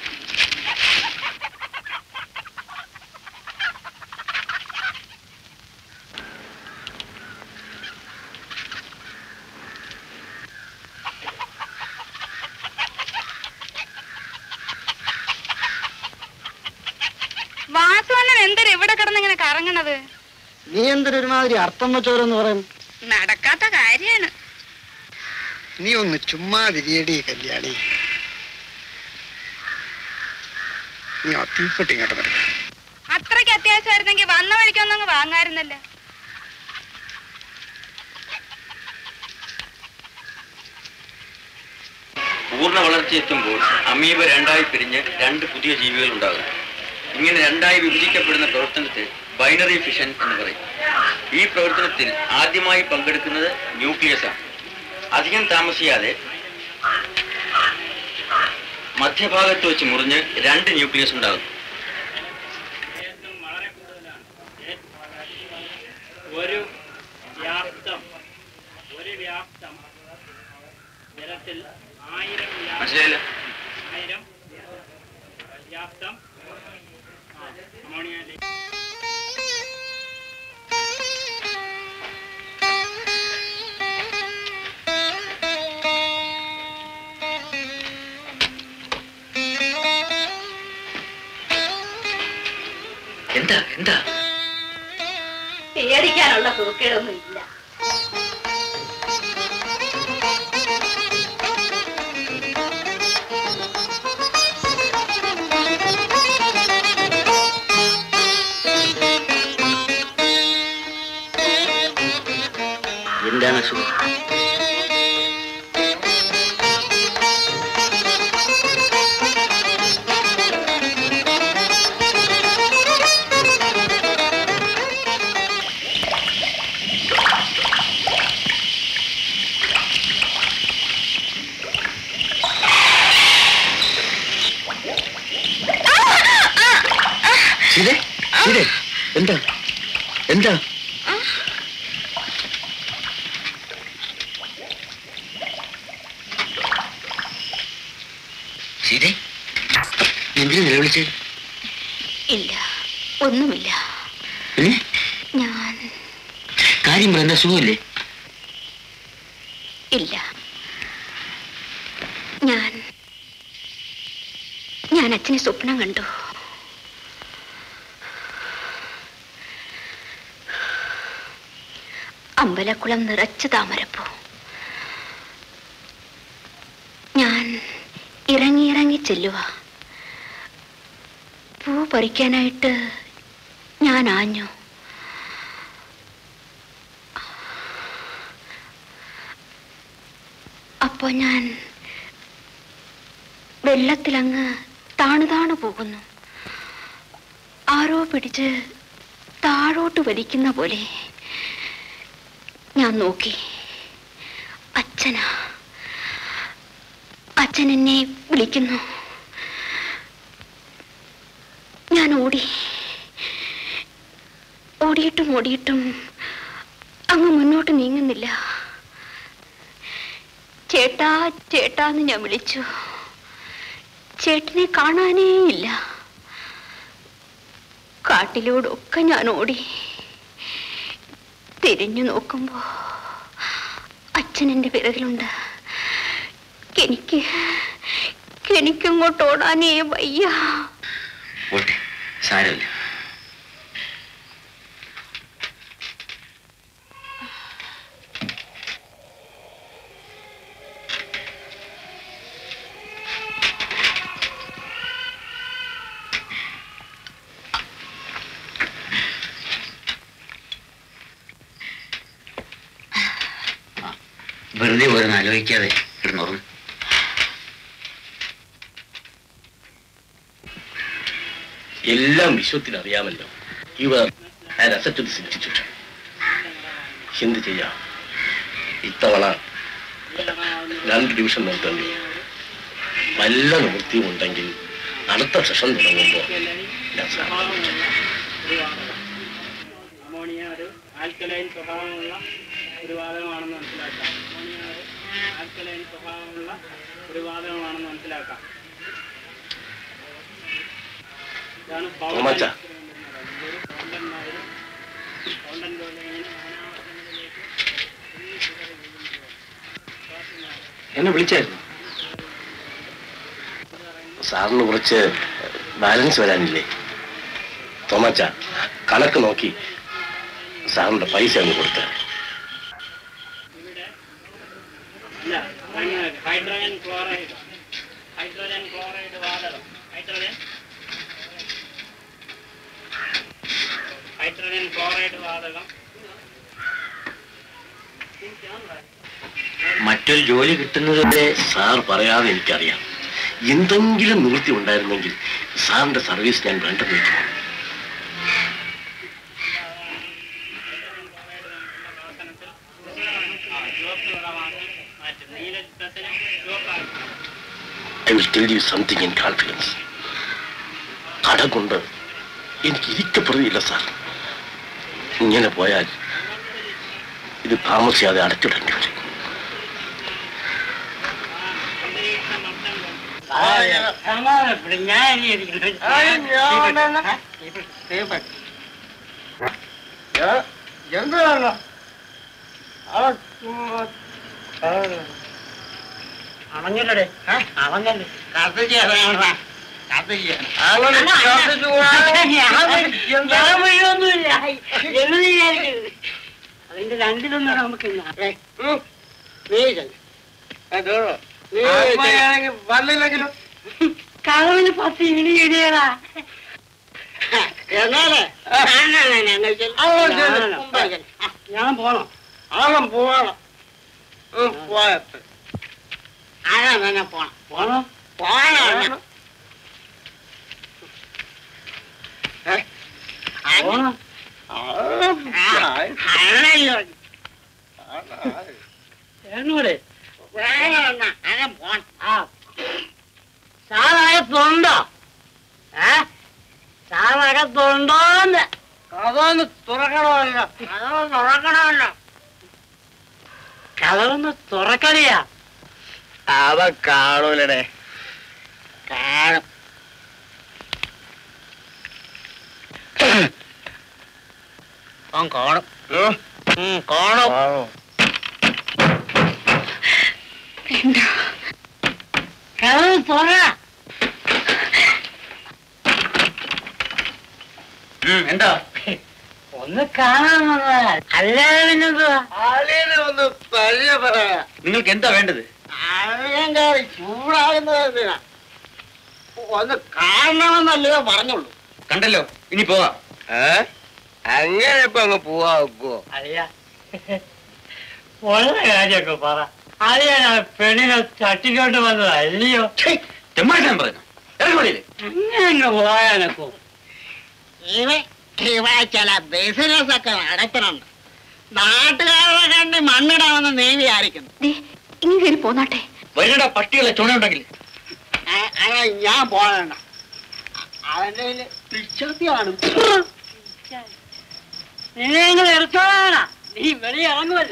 വാസുവണ്ണൻ എന്തൊരു ഇവിടെ കിടന്നിങ്ങനെ കറങ്ങണത് നീ എന്തൊരുമാതിരി അർത്ഥം വെച്ചവരെന്ന് പറയുന്നു നടക്കാത്ത കാര്യാണ് നീ ഒന്ന് ചുമ്മാ തിരിയടി കല്യാണി നീ ആ തീപ്പെട്ടി ഇങ്ങോട്ട് വരും അത്രയ്ക്ക് അത്യാവശ്യമായിരുന്നെങ്കിൽ വന്ന വഴിക്കൊന്നങ്ങ് വാങ്ങായിരുന്നല്ലോ പൂർണ്ണ വളർച്ചയെത്തുമ്പോൾ അമീബ രണ്ടായി പിരിഞ്ഞ് രണ്ട് പുതിയ ജീവികൾ ഉണ്ടാകും ഇങ്ങനെ രണ്ടായി വിഭജിക്കപ്പെടുന്ന പ്രവർത്തനത്തെ ബൈനറി ഫിഷൻ എന്ന് പറയും ഈ പ്രവർത്തനത്തിൽ ആദ്യമായി പങ്കെടുക്കുന്നത് ന്യൂക്ലിയസ് ആണ് അധികം താമസിയാതെ മധ്യഭാഗത്ത് വെച്ച് മുറിഞ്ഞ് രണ്ട് ന്യൂക്ലിയസ് ഉണ്ടാകും ഒരു വ്യാപ്തം ഒരു വ്യാപ്തം ജലത്തിൽ ആയിരം വ്യാപ്തം മനസ്സിലായില്ല ആയിരം വ്യാപ്തം ആ, അമോണിയ എന്താ എന്താ പേടിക്കാനുള്ള സൂക്കേടൊന്നും ഇല്ല എന്താണ് അസുഖം സീതേ സീതേ എന്താ എന്താ സീതേ എന്തിനു നിലവിളിച്ചേ ഇല്ല ഒന്നുമില്ല പിന്നെ ഞാൻ കാര്യം പറ എന്താ സുഖമില്ലേ ഇല്ല ഞാൻ ഞാൻ അച്ഛനെ സ്വപ്നം കണ്ടു അമ്പലക്കുളം നിറച്ച് താമരപ്പൂ ഞാൻ ഇറങ്ങി ഇറങ്ങി ചെല്ലുക പൂ പറിക്കാനായിട്ട് ഞാൻ ആഞ്ഞു അപ്പോ ഞാൻ വെള്ളത്തിലങ്ങ് താണു താണു പോകുന്നു ആരോ പിടിച്ച് താഴോട്ട് വലിക്കുന്ന പോലെ ഞാൻ നോക്കി അച്ഛനാ അച്ഛൻ എന്നെ വിളിക്കുന്നു ഞാൻ ഓടി ഓടിയിട്ടും ഓടിയിട്ടും അങ്ങ് മുന്നോട്ട് നീങ്ങുന്നില്ല ചേട്ടാ ചേട്ടാന്ന് ഞാൻ വിളിച്ചു ചേട്ടനെ കാണാനേ ഇല്ല കാട്ടിലൂടൊക്കെ ഞാൻ ഓടി തിരിഞ്ഞു നോക്കുമ്പോ അച്ഛൻ എൻ്റെ പിറകിലുണ്ട് എനിക്ക് എനിക്കിങ്ങോട്ട് ഓടാനേ വയ്യ പോട്ടെ സാരമില്ല വെറുതെ ഓരോന്ന് ആലോചിക്കാതെ കിടന്നുറങ്ങും എല്ലാം വിശ്വത്തിന് അറിയാമല്ലോ ഇവർ അസറ്റ് സിദ്ധിച്ചിട്ട് എന്ത് ചെയ്യാം ഇത്തവണ രണ്ട് ഡിവിഷൻ നിർത്തേണ്ടി വരും. വല്ല നിവൃത്തിയും ഉണ്ടെങ്കിൽ അടുത്ത സെഷൻ തുടങ്ങുമ്പോൾ ഞാൻ സാറിനെ വിളിക്കാം. അമോണിയ ഒരു ആൽക്കലൈൻ സ്വഭാവമുള്ള ഒരു വാതകമാണെന്ന് മനസ്സിലാക്കാം അമോണിയ ഒരു ആൽക്കലൈൻ സ്വഭാവമുള്ള ഒരു വാതകമാണെന്ന് മനസ്സിലാക്കാം ഇതാണ് തോമാച്ച എന്നെ വിളിച്ചായിരുന്നു സാറിന് കുറച്ച് ബാലൻസ് വരാനില്ലേ തോമാച്ച കണക്ക് നോക്കി സാറിന്റെ പൈസ അങ്ങ് കൊടുത്ത ഇല്ല അങ്ങനെ ഹൈഡ്രജൻ ക്ലോറൈഡ് ഹൈഡ്രജൻ ക്ലോറൈഡ് വാതകം ഹൈഡ്രജൻ ഹൈഡ്രജൻ ക്ലോറൈഡ് വാതകം മറ്റൊരു ജോലി കിട്ടുന്നത് വരെ സാർ പറയാതെ എനിക്കറിയാം എന്തെങ്കിലും നിവൃത്തി ഉണ്ടായിരുന്നെങ്കിൽ സാറിന്റെ സർവീസ് ഞാൻ വേണ്ടെന്ന് വെക്കുന്നു മാറ്റും നീല രക്തത്തിന് ചുവപ്പാക്കും I will tell you something in confidence കട കൊണ്ട് എനിക്ക് ഇരിക്കപ്പെടുകയില്ല സാർ ഇങ്ങനെ പോയാൽ ഇത് താമസിയാതെ അടച്ചിടേണ്ടി വരും സമാധാനപ്പെടും ഞാൻ എന്താണ് അവഞ്ഞല്ലേ അവഞ്ഞല്ലേ കത്ത് ചെയ്യാനാണ് കത്ത് ചെയ്യാൻ അതിന്റെ രണ്ടിലൊന്നും നമുക്ക് വന്നില്ലെങ്കിലും കളവിന് പത്ത് ഇണി ഇടിയടാ എന്നാലേ ഞാൻ പോണം ആളം പോവാണം പോയപ്പോ ആരാ തന്നെ പോണം പോണം പോണം പോണം എന്നോട് സാറകത്തുണ്ടോ ഏ സാറകത്തുണ്ടോന്ന് അതൊന്ന് തുറക്കണമല്ലോ കഥവ് തുറക്കണമല്ലോ കഥവൊന്ന് തുറക്കണിയാ അവ കാണൂലേ കാണും അവൻ കാണും ഉം, കാണും കഥവ് തുറ എന്താ ഒന്ന് കാണാൻ വന്നതാ അല്ലാതെ പിന്നെന്തുവാ ആളിനെ ഒന്ന് പരിചയപ്പെടാ നിങ്ങൾക്ക് എന്താ വേണ്ടത് അളിയൻ കയറി ചൂടാകുന്നത് എന്തിനാ ഒന്ന് കാണണമെന്നല്ലയോ പറഞ്ഞുള്ളൂ കണ്ടല്ലോ ഇനി പോവാം അങ്ങനെ ഇപ്പൊ അങ്ങ് പോവാ വെക്കുവോ അറിയാ വളരെ കാര്യമൊക്കെ പറ അറിയാൻ ആ പെണ്ണിനെ തട്ടിക്കൊണ്ട് വന്നത് അല്ലയോ തെമ്മാടിക്കാൻ പറഞ്ഞു ഇറങ്ങോളിയില്ലേ അങ്ങനെ പോയാനൊക്കെ ഇവ ഇവ ചില ബിസിനസ് ഒക്കെ നടത്തണുണ്ട് നാട്ടുകാരുടെ കണ്ടി മണ്ണിടാമെന്ന് നീ വിചാരിക്കുന്നു ഇങ്ങനെ കയറി പോന്നാട്ടെ വരണ പട്ടികളെ ചുണയുണ്ടെങ്കിൽ ആ- അതാ ഞാൻ പോകണ്ട അവന്റെ കയ്യില് പിച്ചത്തിയാണ് നിന്നെ ഇങ്ങനെ എടുത്തോളാ നീ വെളിയെ ഇറങ്ങുമല്ലോ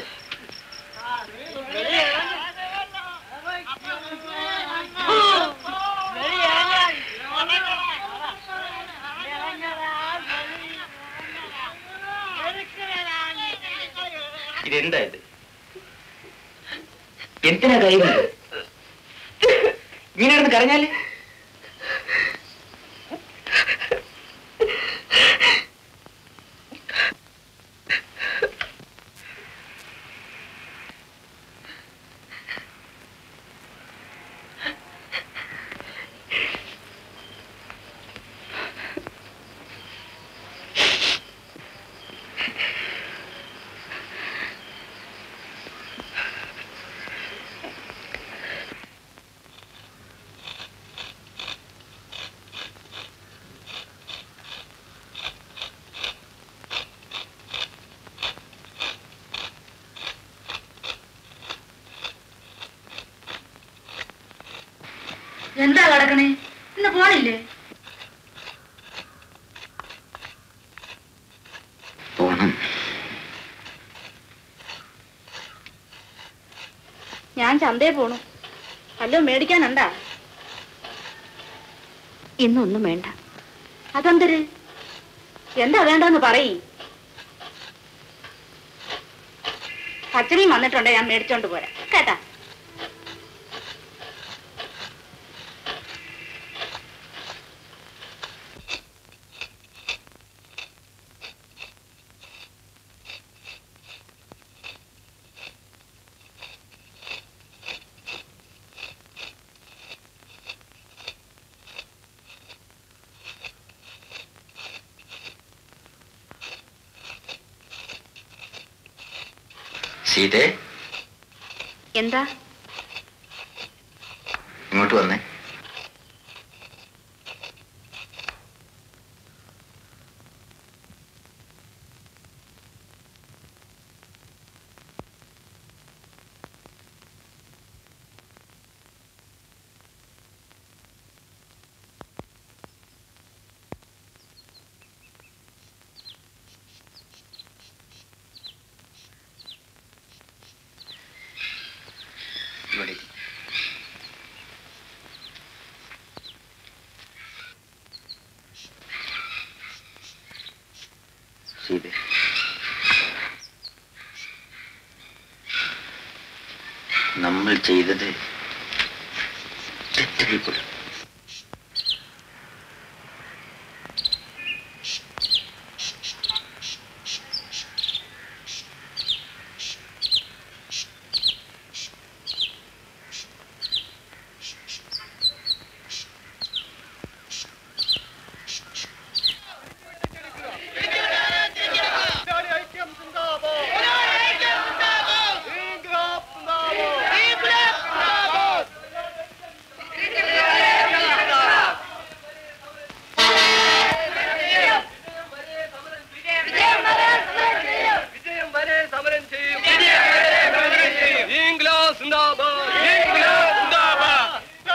ഇതെന്താ ഇത് എന്തിനാ കൈകൊണ്ട് ഇങ്ങനെ കിടന്ന് കരഞ്ഞാല് എന്താ കിടക്കണേ ഇന്ന് പോണില്ലേ പോണം ഞാൻ ചന്തയിൽ പോണു വല്ലോ മേടിക്കാനുണ്ടാ ഇന്നൊന്നും വേണ്ട അതെന്തര് എന്താ വേണ്ടെന്ന് പറയ് പച്ചമീൻ വന്നിട്ടുണ്ട് ഞാൻ മേടിച്ചോണ്ട് പോരാ കേട്ടാ സീതേ എന്താ ഇങ്ങോട്ട് വന്നേ ഇവിടെ ഇരി. സീതേ നമ്മൾ ചെയ്തത് തെറ്റായിപ്പോയി വിജയം വരെ സമരം ചെയ്യും ഇംഗ്ലാസ് സിന്ദാബാദ് ഇംഗ്ലാസ് സിന്ദാബാദ്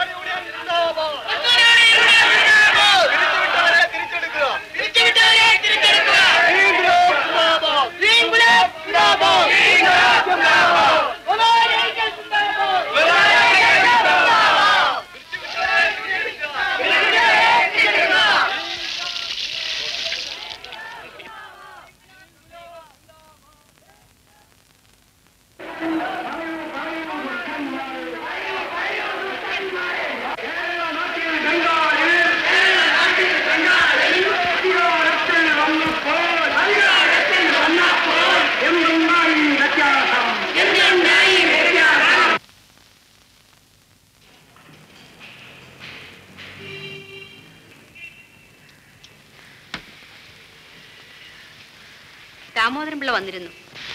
ദാമോദരൻ പിള്ള വന്നിരുന്നു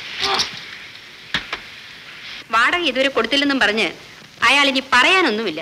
വാടക ഇതുവരെ കൊടുത്തില്ലെന്നും പറഞ്ഞ് അയാൾ ഇനി പറയാനൊന്നുമില്ല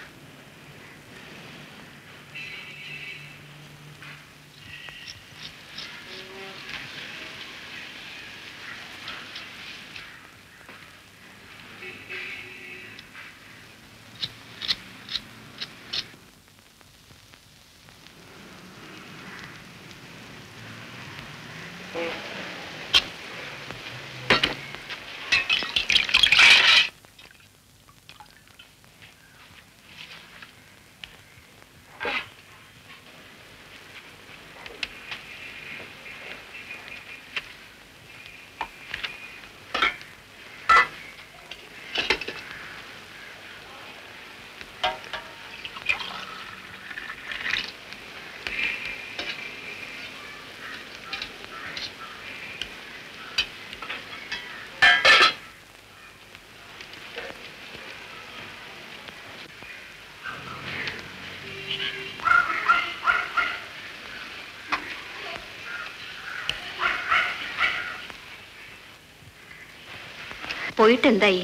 പോയിട്ട് എന്തായി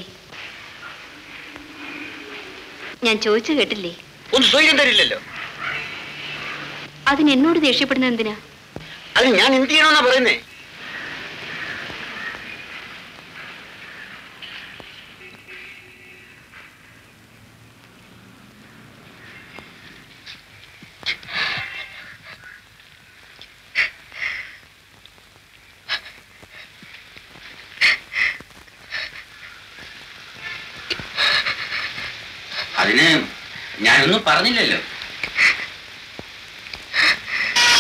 ഞാൻ ചോദിച്ചു കേട്ടില്ലേ ഒന്ന് സ്വൈര്യം തരില്ലല്ലോ അതിന് എന്നോട് ദേഷ്യപ്പെടുന്നത് എന്തിനാ അത് ഞാൻ എന്ത് ചെയ്യണമെന്നാ പറയുന്നേ അതിന് ഞാനൊന്നും പറഞ്ഞില്ലല്ലോ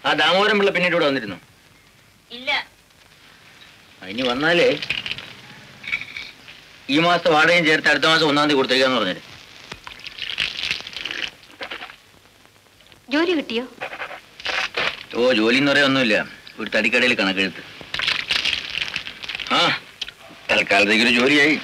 ആ ദാമോദരം പിള്ള പിന്നീട് ഇവിടെ വന്നിരുന്നു ഇല്ല ഇനി വന്നാലേ ഈ മാസത്തെ വാടകയും ചേർത്ത് അടുത്ത മാസം ഒന്നാം തീയതി കൊടുത്തേക്കാന്ന് പറഞ്ഞത് ജോലി കിട്ടിയോ ഓ ജോലി എന്ന് പറയാൻ ഒന്നുമില്ല ഒരു തടിക്കടയിൽ കണക്കെഴുത്ത് ആ തൽക്കാലത്തേക്ക് ഒരു ജോലിയായി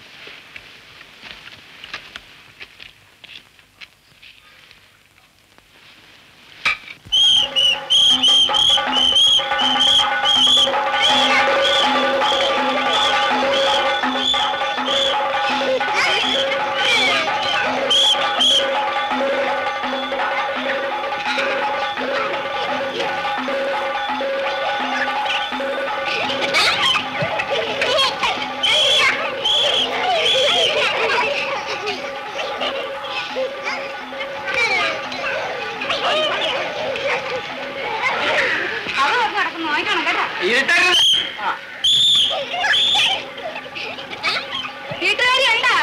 അവ നടക്കുന്നു നോക്കണം കേട്ടോ വീട്ടുകാരി ഉണ്ടാ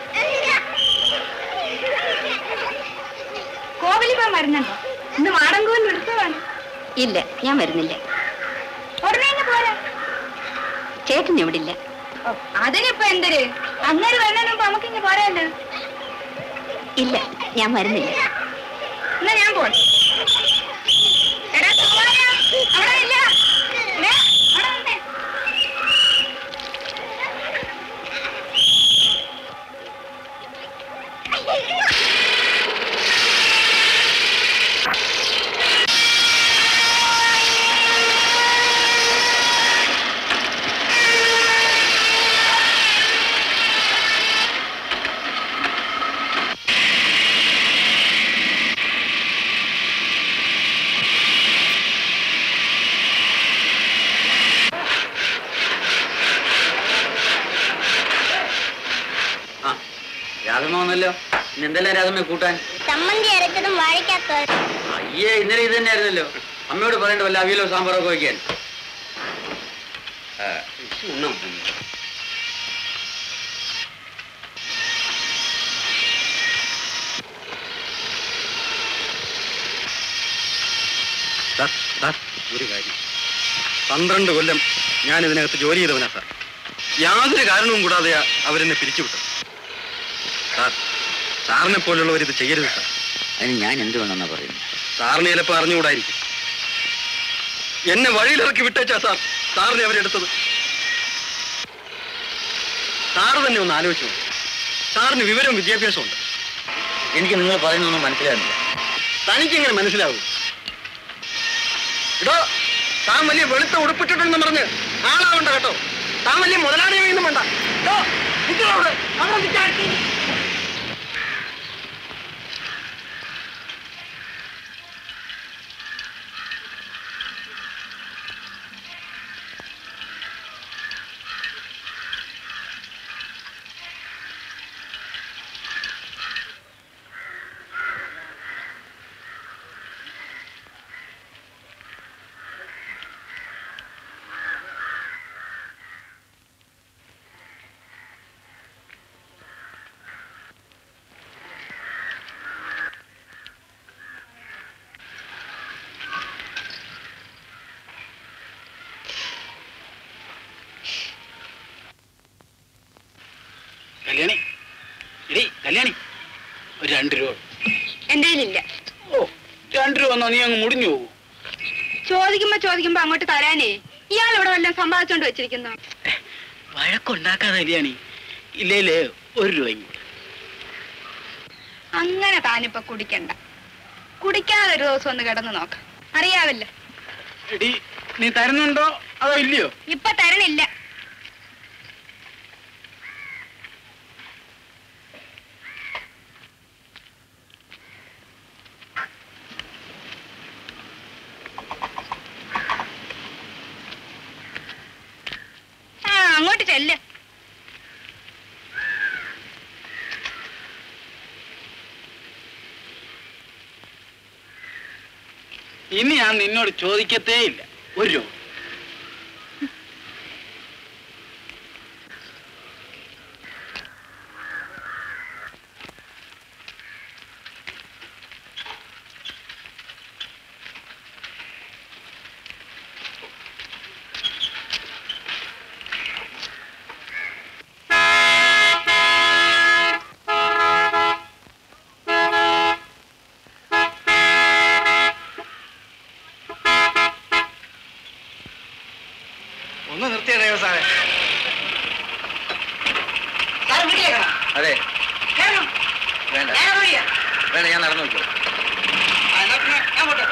കോവിലിൽ പോകാൻ വരുന്നുണ്ടോ ഇന്ന് മാടങ്കോലിൽ എടുത്തതാണ് ഇല്ല ഞാൻ വരുന്നില്ല ഉടനെ തന്നെ പോരാ ചേട്ടൻ ഇവിടെ ഇല്ല അതിനിപ്പോ എന്തൊരു അങ്ങനെ വരുന്നതിന് മുമ്പ് നമുക്ക് ഇങ്ങനെ പോരാല്ലോ ഇല്ല ഞാൻ വരുന്നില്ല എന്നാ ഞാൻ പോയി എടാ സുകുമാരാ, അവിടെ ഇല്ല എടാ, അവിടെ വന്നേ. രാധമ്മ വന്നല്ലോ ഇന്ന് എന്തെല്ലാം രാധമ്മ കൂട്ടാൻ ചമ്മന്തി അരച്ചതും വാഴയ്ക്കാത്ത അയ്യേ ഇന്നലെ ഇത് തന്നെയായിരുന്നല്ലോ അമ്മയോട് പറയണ്ട വല്ല അവിയലോ സാമ്പാറോ ഒക്കെ വയ്ക്കാൻ ആ, ഇത് ഉണ്ണാൻ പോകുന്നു. സാർ സാർ ഒരു കാര്യം പന്ത്രണ്ട് കൊല്ലം ഞാൻ ഇതിനകത്ത് ജോലി ചെയ്തവനാ സാർ യാതൊരു കാരണവും കൂടാതെ അവരെന്നെ പിരിച്ചുവിട്ടു സാർ സാറിനെ പോലുള്ളവർ ഇത് ചെയ്യരുത് സാർ അതിന് ഞാൻ എന്ത് വേണമെന്നാ പറയുന്നത് സാറിന് ചിലപ്പോൾ അറിഞ്ഞുകൂടായിരിക്കും എന്നെ വഴിയിലിറക്കി വിട്ടേച്ചാ സാർ സാറിനെ അവരെടുത്തത് സാറ് തന്നെ ഒന്ന് ആലോചിച്ചു നോക്ക്. സാറിന് വിവരവും വിദ്യാഭ്യാസവും ഉണ്ട് എനിക്ക് നിങ്ങൾ പറയുന്നൊന്നും മനസ്സിലാകുന്നില്ല തനിക്കെങ്ങനെ മനസ്സിലാവും ഇടോ താൻ വലിയ വെളുത്ത ഉടുപ്പിട്ടിട്ടുണ്ടെന്ന് പറഞ്ഞ് ആളാവണ്ട കേട്ടോ താൻ വലിയ മുതലാളിയൊന്നും വേണ്ട ഇടോ, നിൽക്കണോ അവിടെ? അവിടെ നിൽക്കാൻ. കല്യാണി എടീ കല്യാണി ഒരു രണ്ട് രൂപ എന്റെ കയ്യിലില്ല ഓ രണ്ട് രൂപ വന്നാ നീ അങ്ങ് മുടിഞ്ഞു പോകും ചോദിക്കുമ്പോ ചോദിക്കുമ്പോ അങ്ങോട്ട് തരാനേ ഇയാൾ ഇവിടെ വല്ലതും സമ്പാദിച്ചോണ്ട് വെച്ചിരിക്കുന്നു വഴക്കുണ്ടാക്കാതെ കല്യാണി ഇല്ലേലേ ഒരു രൂപയും കൂടെ അങ്ങനെ താനിപ്പോ കുടിക്കണ്ട കുടിക്കാതെ ഒരു ദിവസം ഒന്ന് കിടന്നു നോക്ക അറിയാവല്ലോ എടി നീ തരുന്നുണ്ടോ അതോ ഇല്ലയോ ഇപ്പൊ തരണില്ല ആ അങ്ങോട്ട് ചെല്ല് ഇനി ഞാൻ നിന്നോട് ചോദിക്കത്തേ ഇല്ല ഒരു രൂപ ഒന്ന് നിർത്തിയ ഡ്രൈവർ സാറേ സാർ വീട്ടിലേക്കാണോ അതെ കേറണം വേണ്ട നേരെ വഴിയാ വേണ്ട ഞാൻ നടന്നു നോക്കിയോ ആ, എന്നാ പിന്നെ ഞാൻ പോട്ടെ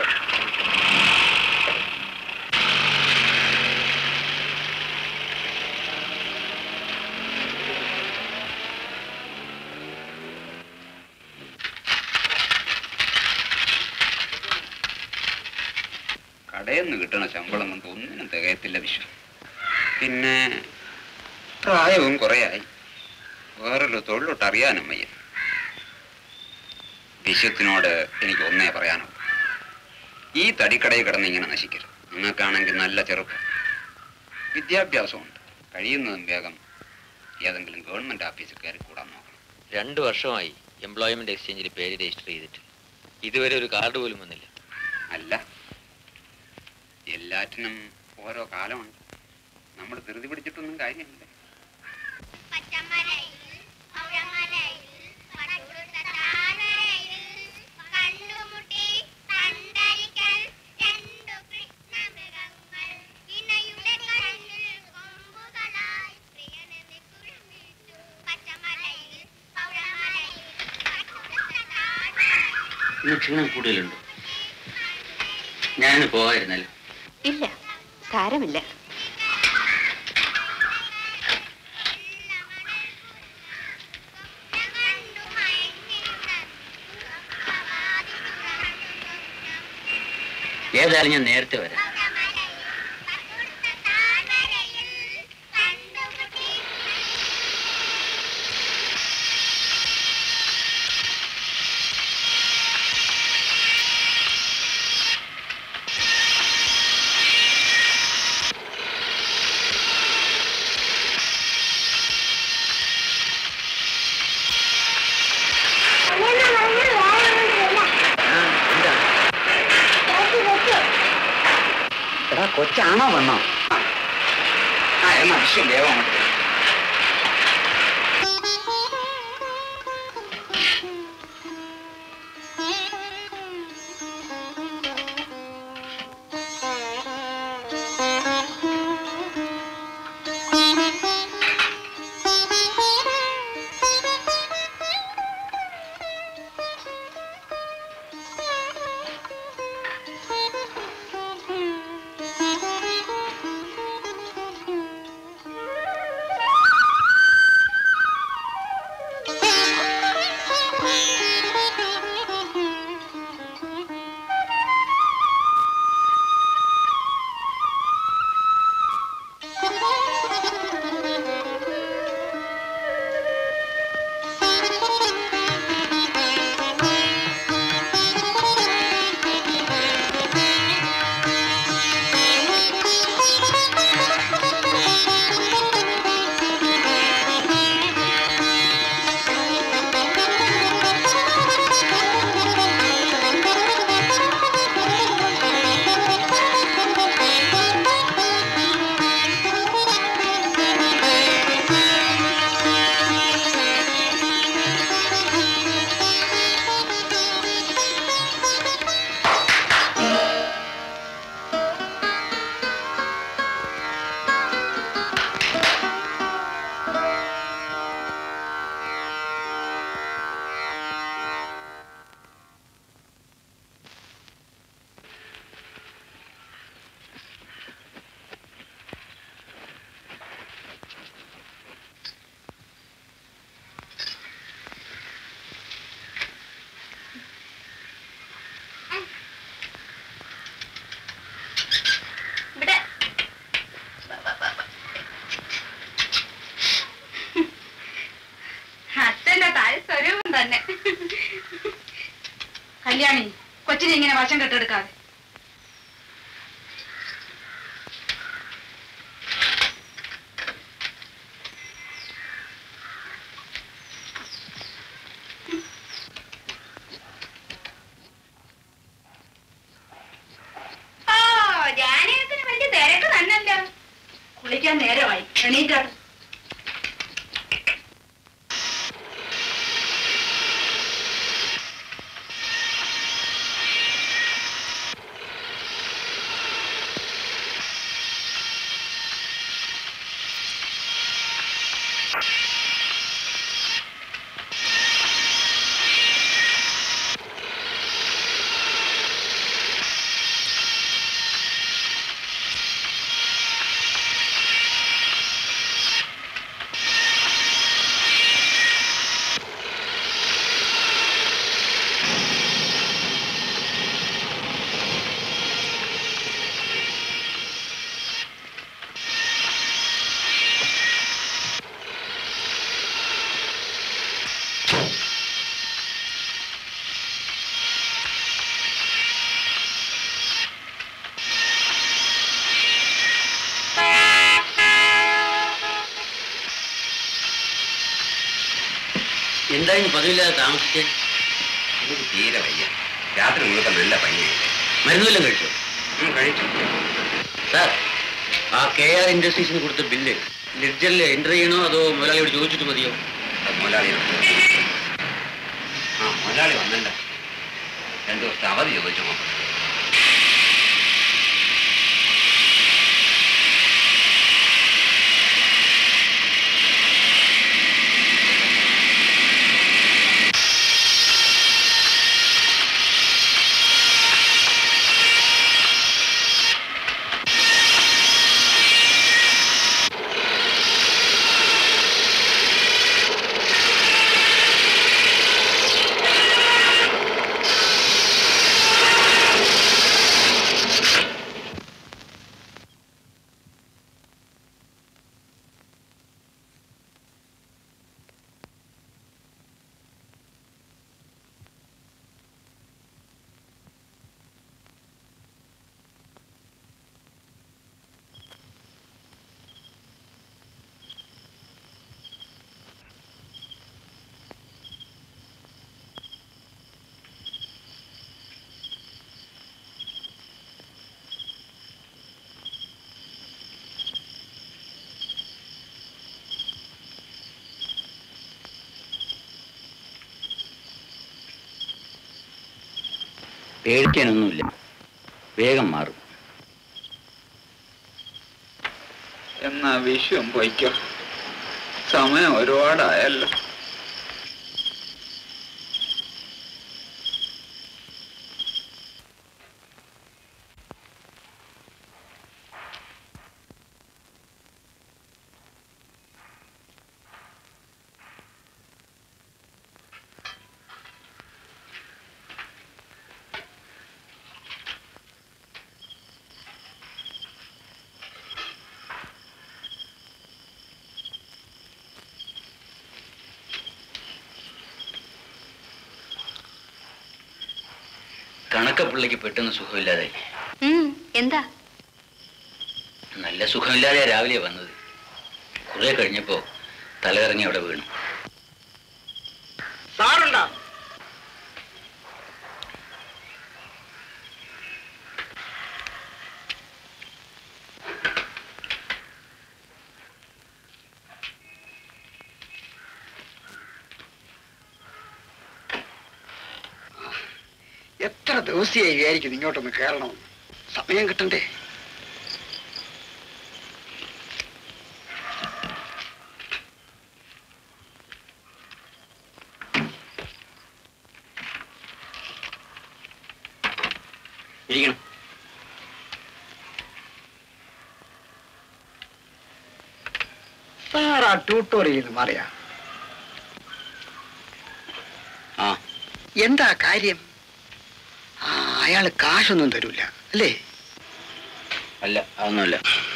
കടയിൽ നിന്ന് കിട്ടണ ശമ്പളം കൊണ്ട് ഒന്നിനും തികയത്തില്ല വിശ്വ പിന്നെ പ്രായവും കുറേയായി വേറൊരു തൊഴിലോട്ട് അറിയാനും വയ്യ വിശ്വത്തിനോട് എനിക്ക് ഒന്നേ പറയാനുള്ളൂ ഈ തടിക്കടയിൽ കിടന്ന് ഇങ്ങനെ നശിക്കരുത് നിങ്ങൾക്കാണെങ്കിൽ നല്ല ചെറുപ്പം വിദ്യാഭ്യാസമുണ്ട് കഴിയുന്നതും വേഗം ഏതെങ്കിലും ഗവൺമെന്റ് ഓഫീസിൽ കയറി കൂടാൻ നോക്കണം രണ്ട് വർഷമായി എംപ്ലോയ്മെന്റ് എക്സ്ചേഞ്ചിൽ പേര് രജിസ്റ്റർ ചെയ്തിട്ട് ഇതുവരെ ഒരു കാർഡ് പോലും വന്നില്ല അല്ല എല്ലാറ്റിനും ഓരോ കാലമുണ്ട് നമ്മൾ ധൃതി പിടിച്ചിട്ടൊന്നും കാര്യമില്ല ഇന്ന് ക്ഷീണം കൂടുതലുണ്ടോ ഞാൻ പോകായിരുന്നല്ലോ ഇല്ല സാരമില്ല ഏതായാലും ഞാൻ നേരത്തെ വരാം എടാ കൊച്ചാണോ വന്നോ ആ എന്നാ വിശ്വം വേഗം അങ്ങോട്ട് വരൂ. ഇവിടെ അച്ഛന്റെ താഴെ സ്വരൂപം തന്നെ കല്യാണി കൊച്ചിനെ ഇങ്ങനെ വശം കെട്ടെടുക്കാതെ ഓ ജാനകത്തിന് വലിയ തിരക്ക് തന്നല്ലോ കുളിക്കാൻ നേരമായി എണീറ്റാട്ട് എന്തായാലും പതിവില്ലാതെ താമസിച്ചേ എനിക്ക് തീരെ വയ്യ രാത്രി മുഴുവൻ നല്ല പനിയായില്ലേ മരുന്നെല്ലാം കഴിച്ചോ കഴിച്ചു സാർ ആ കെ ആർ ഇൻഡസ്ട്രീസിന് കൊടുത്ത ബില്ല് ലെഡ്ജറിൽ എൻ്റർ ചെയ്യണോ അതോ മുതലാളിയോട് ചോദിച്ചിട്ട് മതിയോ മുതലാളി ആ മുതലാളി വന്നല്ല രണ്ടു ദിവസത്തെ അവധി ചോദിച്ചു നോക്കാം പേടിക്കാനൊന്നുമില്ല വേഗം മാറും എന്നാ വിഷുവും പൊയ്ക്കോ സമയം ഒരുപാടായല്ലോ കണക്കപ്പിള്ളയ്ക്ക് പെട്ടെന്ന് സുഖമില്ലാതായി ഉം, എന്താ നല്ല സുഖമില്ലാതെ രാവിലെ വന്നത് കുറെ കഴിഞ്ഞപ്പോ തലകറങ്ങി അവിടെ വീണു സാറുണ്ടോ എത്ര ദിവസമായി വിചാരിക്കുന്നു ഇങ്ങോട്ടൊന്ന് കയറണമെന്ന് സമയം കിട്ടണ്ടേ ഇരിക്കണം സാർ ആ ട്യൂട്ടോറിയൽ നിന്ന് മാറിയാ ആ എന്താ കാര്യം ആ അയാള് കാശൊന്നും തരൂല അല്ലേ അല്ല അതൊന്നുമല്ല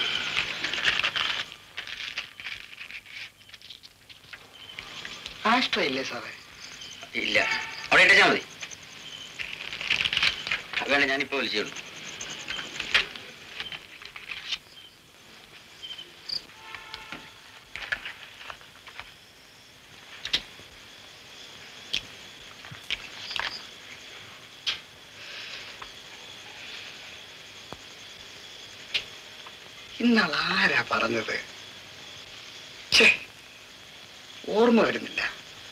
കാഷ്ടയില്ലേ സാറേ ഇല്ല അവിടെ ഇട്ടാ മതി വേണ്ട ഞാനിപ്പോ വിളിച്ചോളൂ ഇന്നാൾ ആരാ പറഞ്ഞത് ഛേ ഓർമ്മ വരുന്നില്ല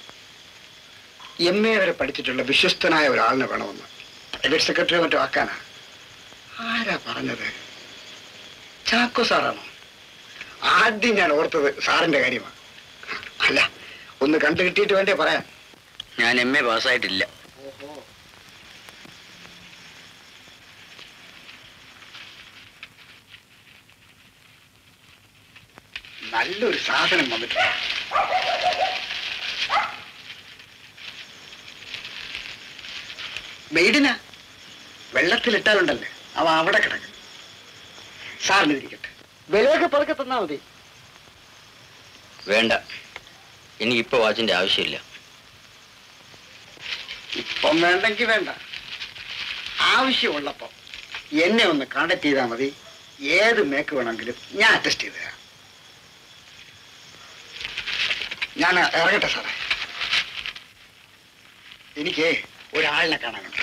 എം എ വരെ പഠിച്ചിട്ടുള്ള വിശ്വസ്തനായ ഒരാളിനെ വേണമെന്ന് പ്രൈവറ്റ് സെക്രട്ടറി മറ്റോ ആക്കാനാ ആരാ പറഞ്ഞത് ചാക്കോ സാറാണോ ആദ്യം ഞാൻ ഓർത്തത് സാറിന്റെ കാര്യമാണ് അല്ല ഒന്ന് കണ്ടു കിട്ടിയിട്ട് വേണ്ടേ പറയാൻ ഞാൻ എം എ പാസ്സായിട്ടില്ല നല്ലൊരു സാധനം വന്നിട്ടുണ്ട് മെയ്ഡിനാ വെള്ളത്തിലിട്ടാലുണ്ടല്ലേ അവ അവിടെ കിടക്കും സാറിന് ഇരിക്കട്ടെ വിലയൊക്കെ പതുക്കെ തന്നാ മതി വേണ്ട എനിക്കിപ്പോ വാച്ചിന്റെ ആവശ്യമില്ല ഇപ്പം വേണ്ടെങ്കിൽ വേണ്ട ആവശ്യമുള്ളപ്പോ എന്നെ ഒന്ന് കോണ്ടാക്ട് ചെയ്താൽ മതി ഏത് മേക്ക് വേണമെങ്കിലും ഞാൻ അറ്റസ്റ്റ് ചെയ്ത് തരാം ഞാൻ ഇറങ്ങട്ടെ സാറേ എനിക്ക് ഒരാളിനെ കാണാനുണ്ട്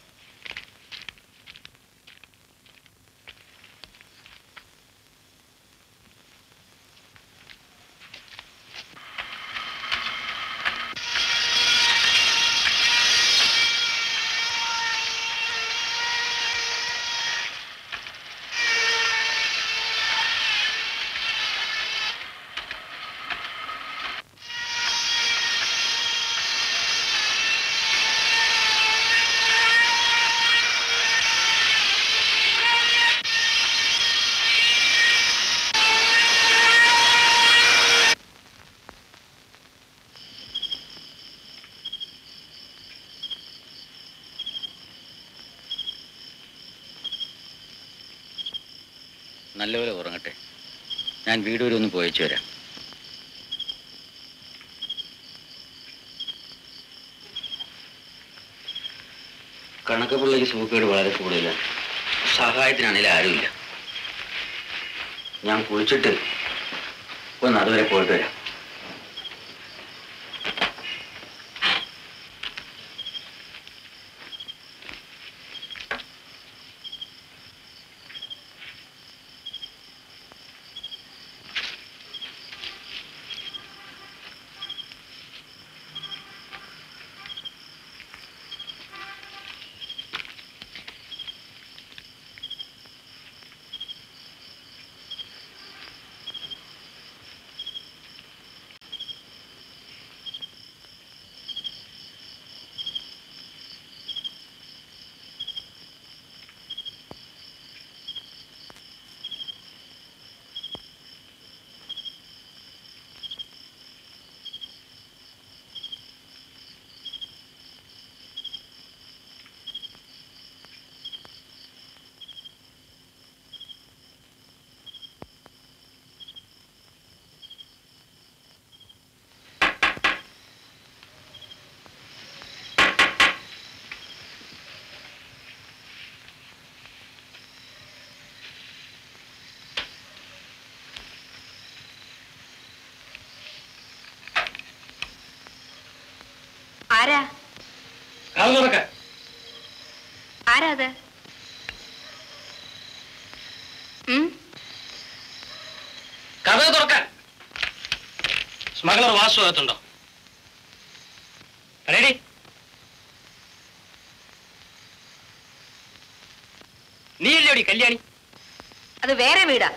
നല്ലപോലെ ഉറങ്ങട്ടെ ഞാൻ വീട് വരെ ഒന്ന് പോയച്ചു വരാം കണക്കപ്പിള്ളയ്ക്ക് സൂക്കേട് വളരെ കൂടുതലാണ് സഹായത്തിനാണെങ്കിൽ ആരുമില്ല ഞാൻ കുളിച്ചിട്ട് ഒന്ന് അതുവരെ പോയിട്ട് വരാം ആരാ കാൽ തുറക്കാൻ ആരാ അത് ഉം? കഥ തുറക്കാൻ സ്മഗ്ലർ വാസു അകത്തുണ്ടോ റെഡി നീയല്ലേടി കല്യാണി അത് വേറെ വീടാ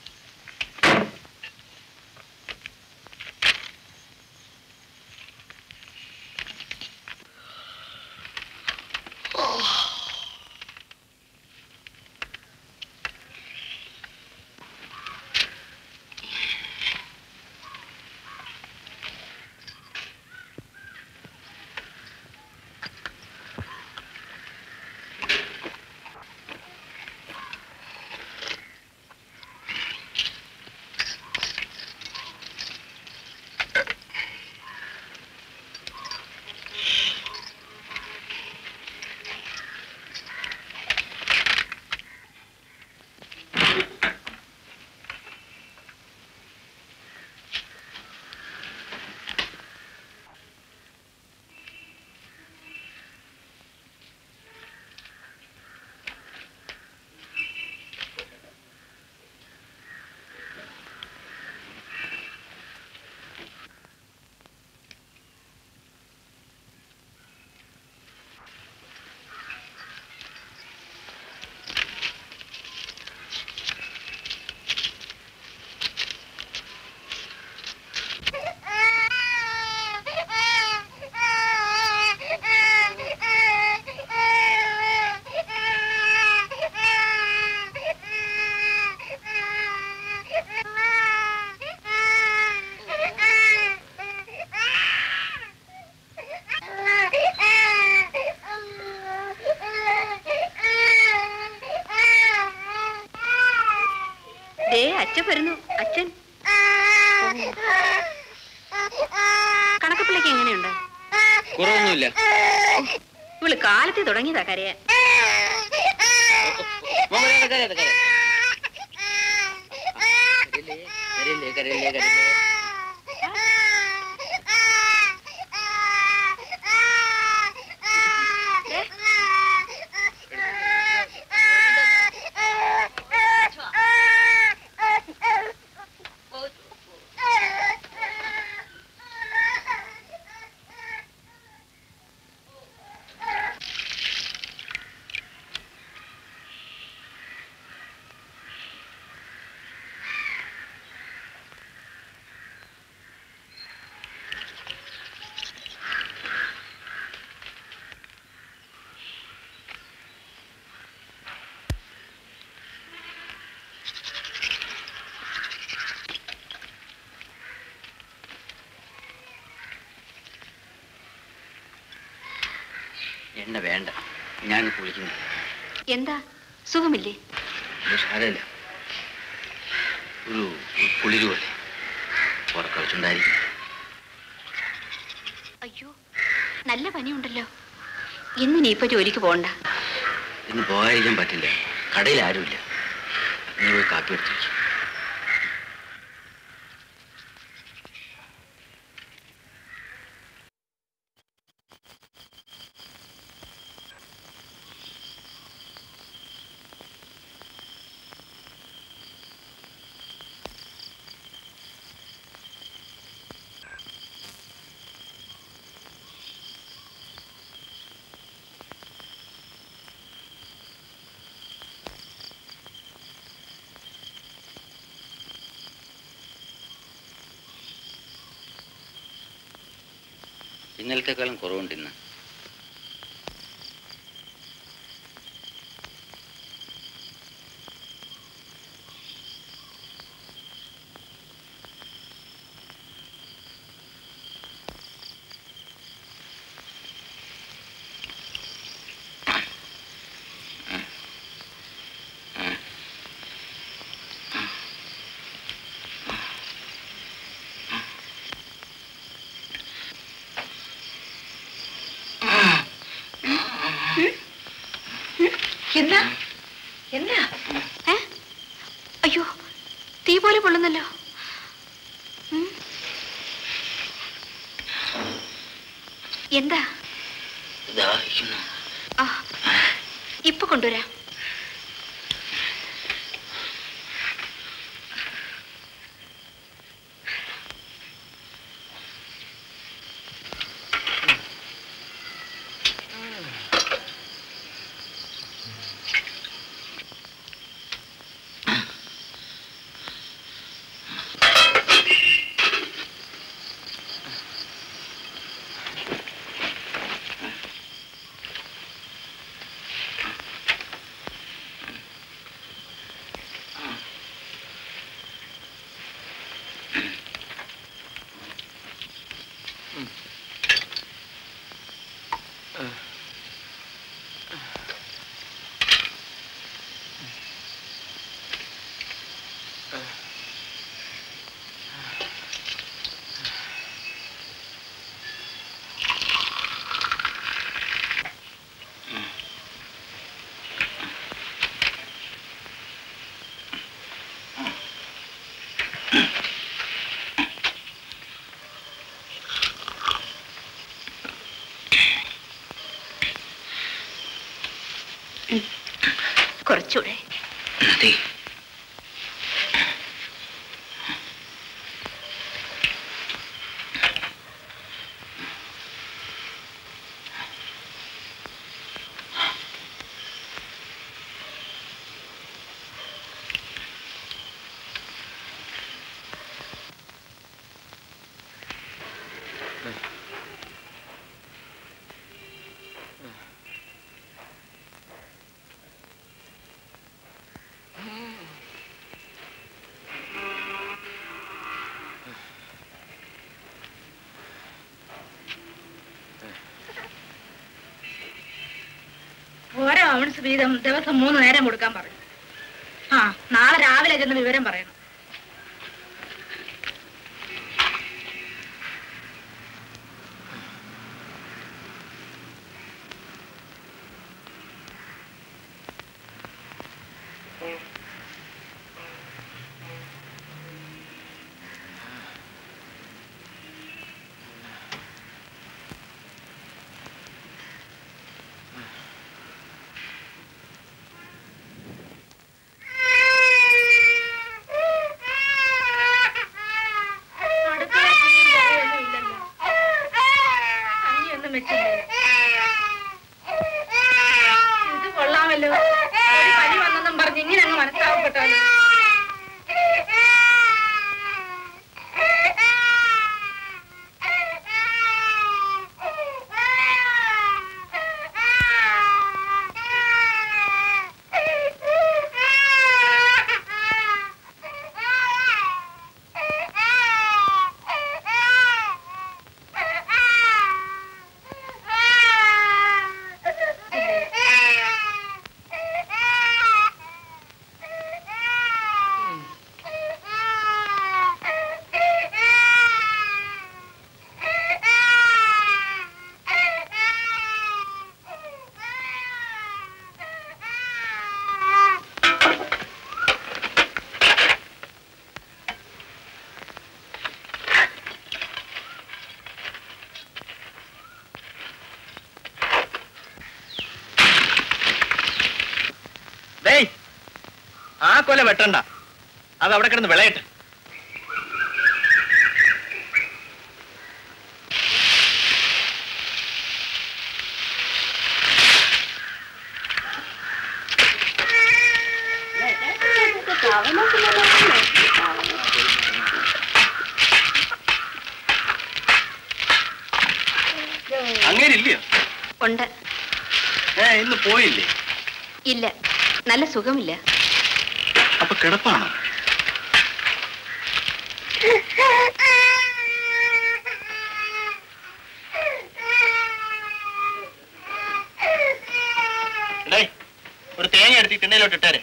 ദേ അച്ഛൻ വരുന്നു അച്ഛൻ കണക്കപ്പിള്ളക്ക് എങ്ങനെയുണ്ട് കുറവൊന്നുമില്ല ഇവള് കാലത്ത് തുടങ്ങിയതാ കരയാൻ കരയില്ലേ കരയില്ലേ കരയില്ലേ എന്നെ വേണ്ട ഞാൻ കുളിക്കുന്നു എന്താ സുഖമില്ലേ ഇത് സാരമില്ല ഒരു ഒരു കുളിര് പോലെ ഉറക്കളിച്ചുണ്ടായിരിക്കും അയ്യോ നല്ല പനിയുണ്ടല്ലോ ഇന്നിനി ഇപ്പൊ ജോലിക്ക് പോകണ്ട ഇന്ന് പോകാതിരിക്കാൻ പറ്റില്ല കടയിൽ ആരുമില്ല നീ പോയി കാപ്പി എടുത്തിരിക്കും ഇന്നലത്തെക്കാളും കുറവുണ്ട് ഇന്ന് എന്താ എന്താ ഏ അയ്യോ തീ പോലെ പൊള്ളുന്നല്ലോ ഉം. എന്താ ദാഹിക്കുന്നു ആ ഇപ്പൊ കൊണ്ടുവരാം കുറച്ചുകൂടെ മതി ഓരോ ഔൺസ് വീതം ദിവസം മൂന്ന് നേരം കൊടുക്കാൻ പറഞ്ഞു ആ നാളെ രാവിലെ ചെന്ന് വിവരം പറയണം അടുക്കളയിൽ തീയും പുകയൊന്നും ഇല്ലല്ലോ. കഞ്ഞിയൊന്നും വെച്ചില്ലേ? ഇത് കൊള്ളാമല്ലോ ഒരു പനി വന്നെന്നും പറഞ്ഞ് ഇങ്ങനെ അങ്ങ് മനസ്സിലാവപ്പെട്ടാലോ Ah! ആ കൊല വെട്ടണ്ട അത് അവിടെ കിടന്ന് വിളയട്ടെ അങ്ങേരില്ലയോ ഉണ്ട് ഏ ഇന്ന് പോയില്ലേ ഇല്ല നല്ല സുഖമില്ല അപ്പൊ കിടപ്പാണോ ഡേയ്, ഒരു തേങ്ങ എടുത്ത് ഈ തിണ്ണയിലോട്ട് ഇട്ടേരെ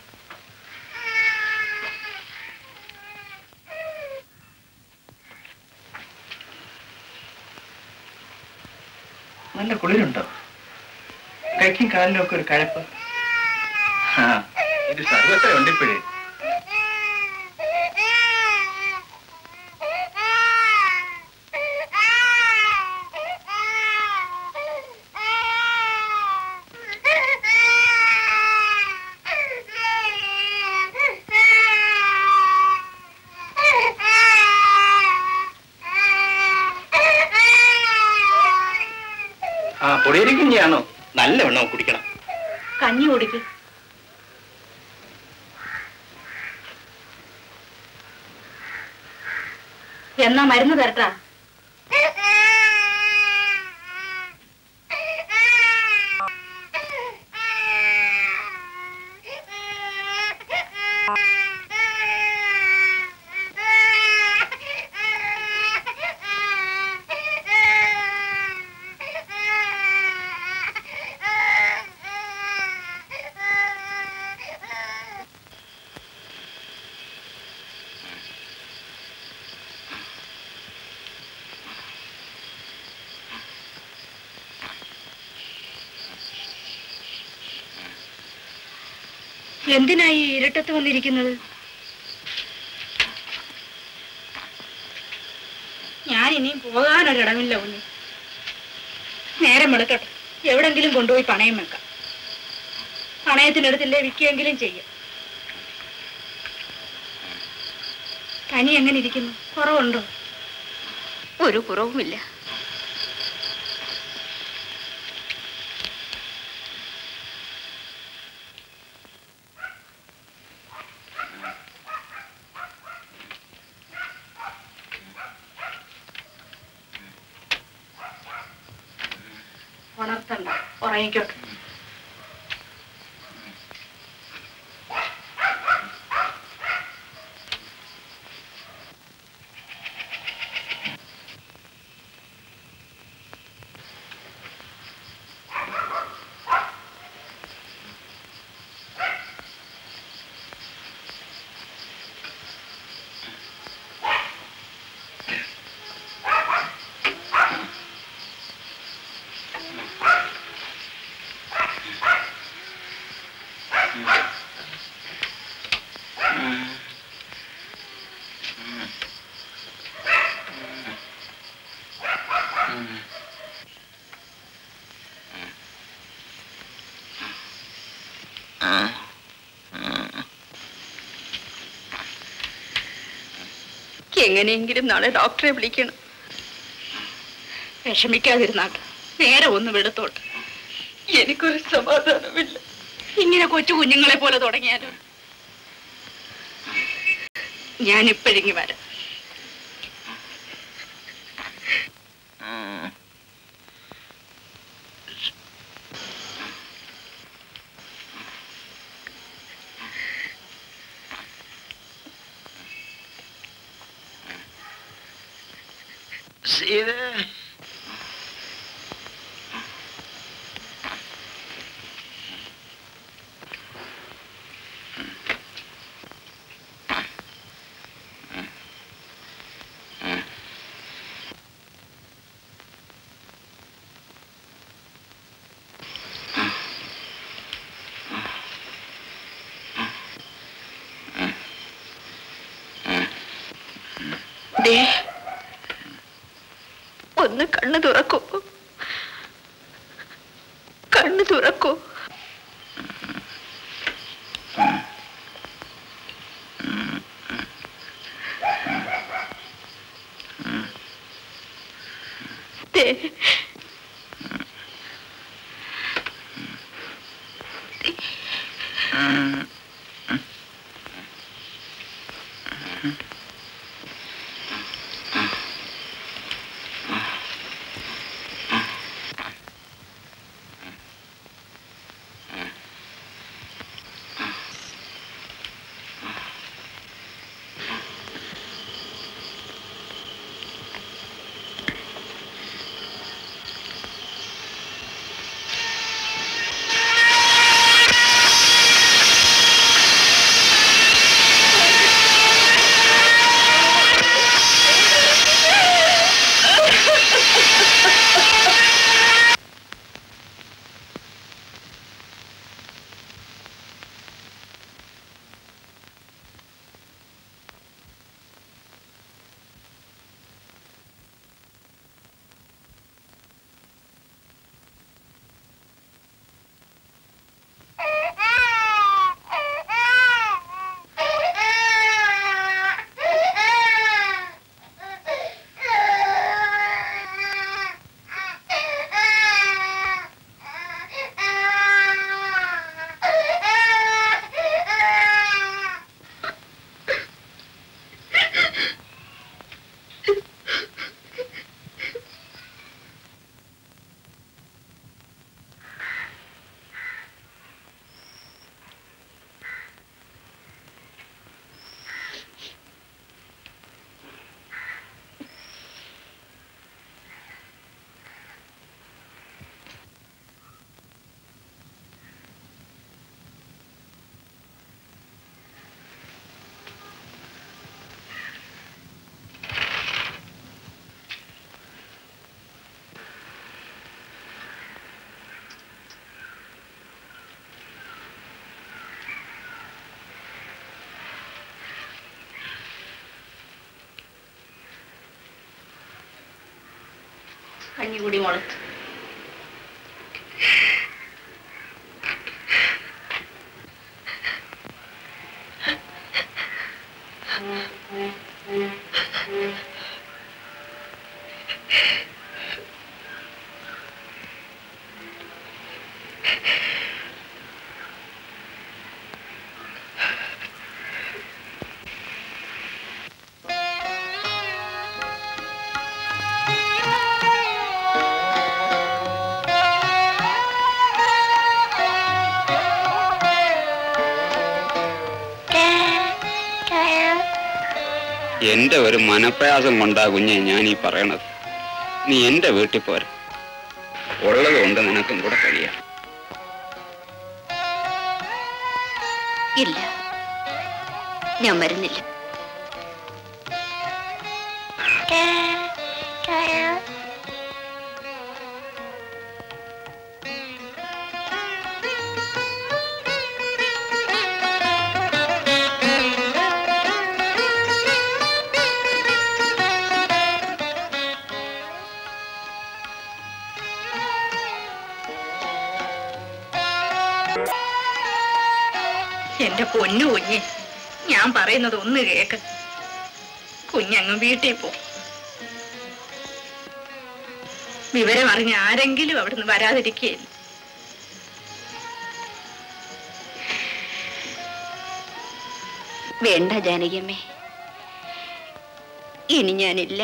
നല്ല കുളിരുണ്ടോ കൈക്കും കാലിലും ഒക്കെ ഒരു കഴപ്പ് ആ, ഇത് സർവത്ര ഉണ്ട് ഇപ്പോഴേ ആ പൊടിയരിക്കഞ്ഞിയാണോ നല്ല വെള്ളം കുടിക്കണം കഞ്ഞി കുടിക്ക് എന്നാ മരുന്ന് തരട്ടാ എന്തിനായി ഇരട്ടത്ത് വന്നിരിക്കുന്നത് ഞാൻ ഇനിയും പോകാനൊരിടമില്ല ഉണ്ണി നേരം വെളുക്കട്ടെ എവിടെങ്കിലും കൊണ്ടുപോയി പണയം വെക്കാം പണയത്തിനടുത്തില്ലേ വിൽക്കുകയെങ്കിലും ചെയ്യും പനി എങ്ങനെ ഇരിക്കുന്നു കുറവുണ്ടോ ഒരു കുറവുമില്ല ഉണർത്തണ്ട ഉറങ്ങിക്കോട്ടെ എങ്ങനെയെങ്കിലും നാളെ ഡോക്ടറെ വിളിക്കണം വിഷമിക്കാതിരുന്നാട്ടെ നേരെ ഒന്ന് വെളുത്തോട്ട് എനിക്കൊരു സമാധാനമില്ല ഇങ്ങനെ കൊച്ചു കുഞ്ഞുങ്ങളെ പോലെ തുടങ്ങിയാലോ ഞാൻ ഇപ്പോഴിങ്ങി വരാം സീത ദേ, ഒന്ന് കണ്ണു തുറക്കൂ കണ്ണു തുറക്കൂ ദേ, കഞ്ഞി കൂടി മോള് എന്റെ ഒരു മനപ്രയാസം കൊണ്ടാ കുഞ്ഞെ ഞാൻ ഈ പറയണത് നീ എന്റെ വീട്ടിൽ പോര ഉള്ളത് കൊണ്ട് നിനക്കും കൂടെ കഴിയാം ഇല്ല ഞാൻ വരുന്നില്ല എന്റെ പൊന്നു കുഞ്ഞ് ഞാൻ പറയുന്നത് ഒന്ന് കേക്ക് കുഞ്ഞങ്ങ് വീട്ടിൽ പോ വിവരം അറിഞ്ഞ ആരെങ്കിലും അവിടുന്ന് വരാതിരിക്കുകയില്ല വേണ്ട ജാനകിയമ്മേ ഇനി ഞാനില്ല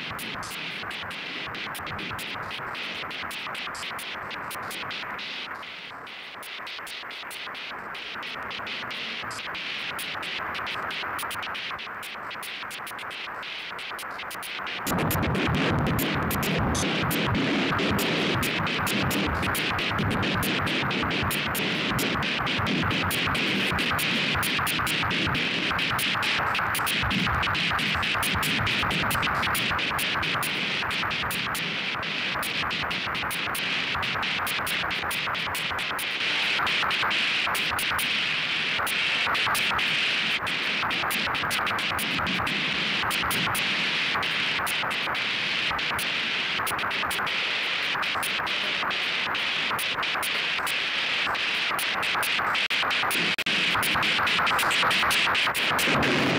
Thank you.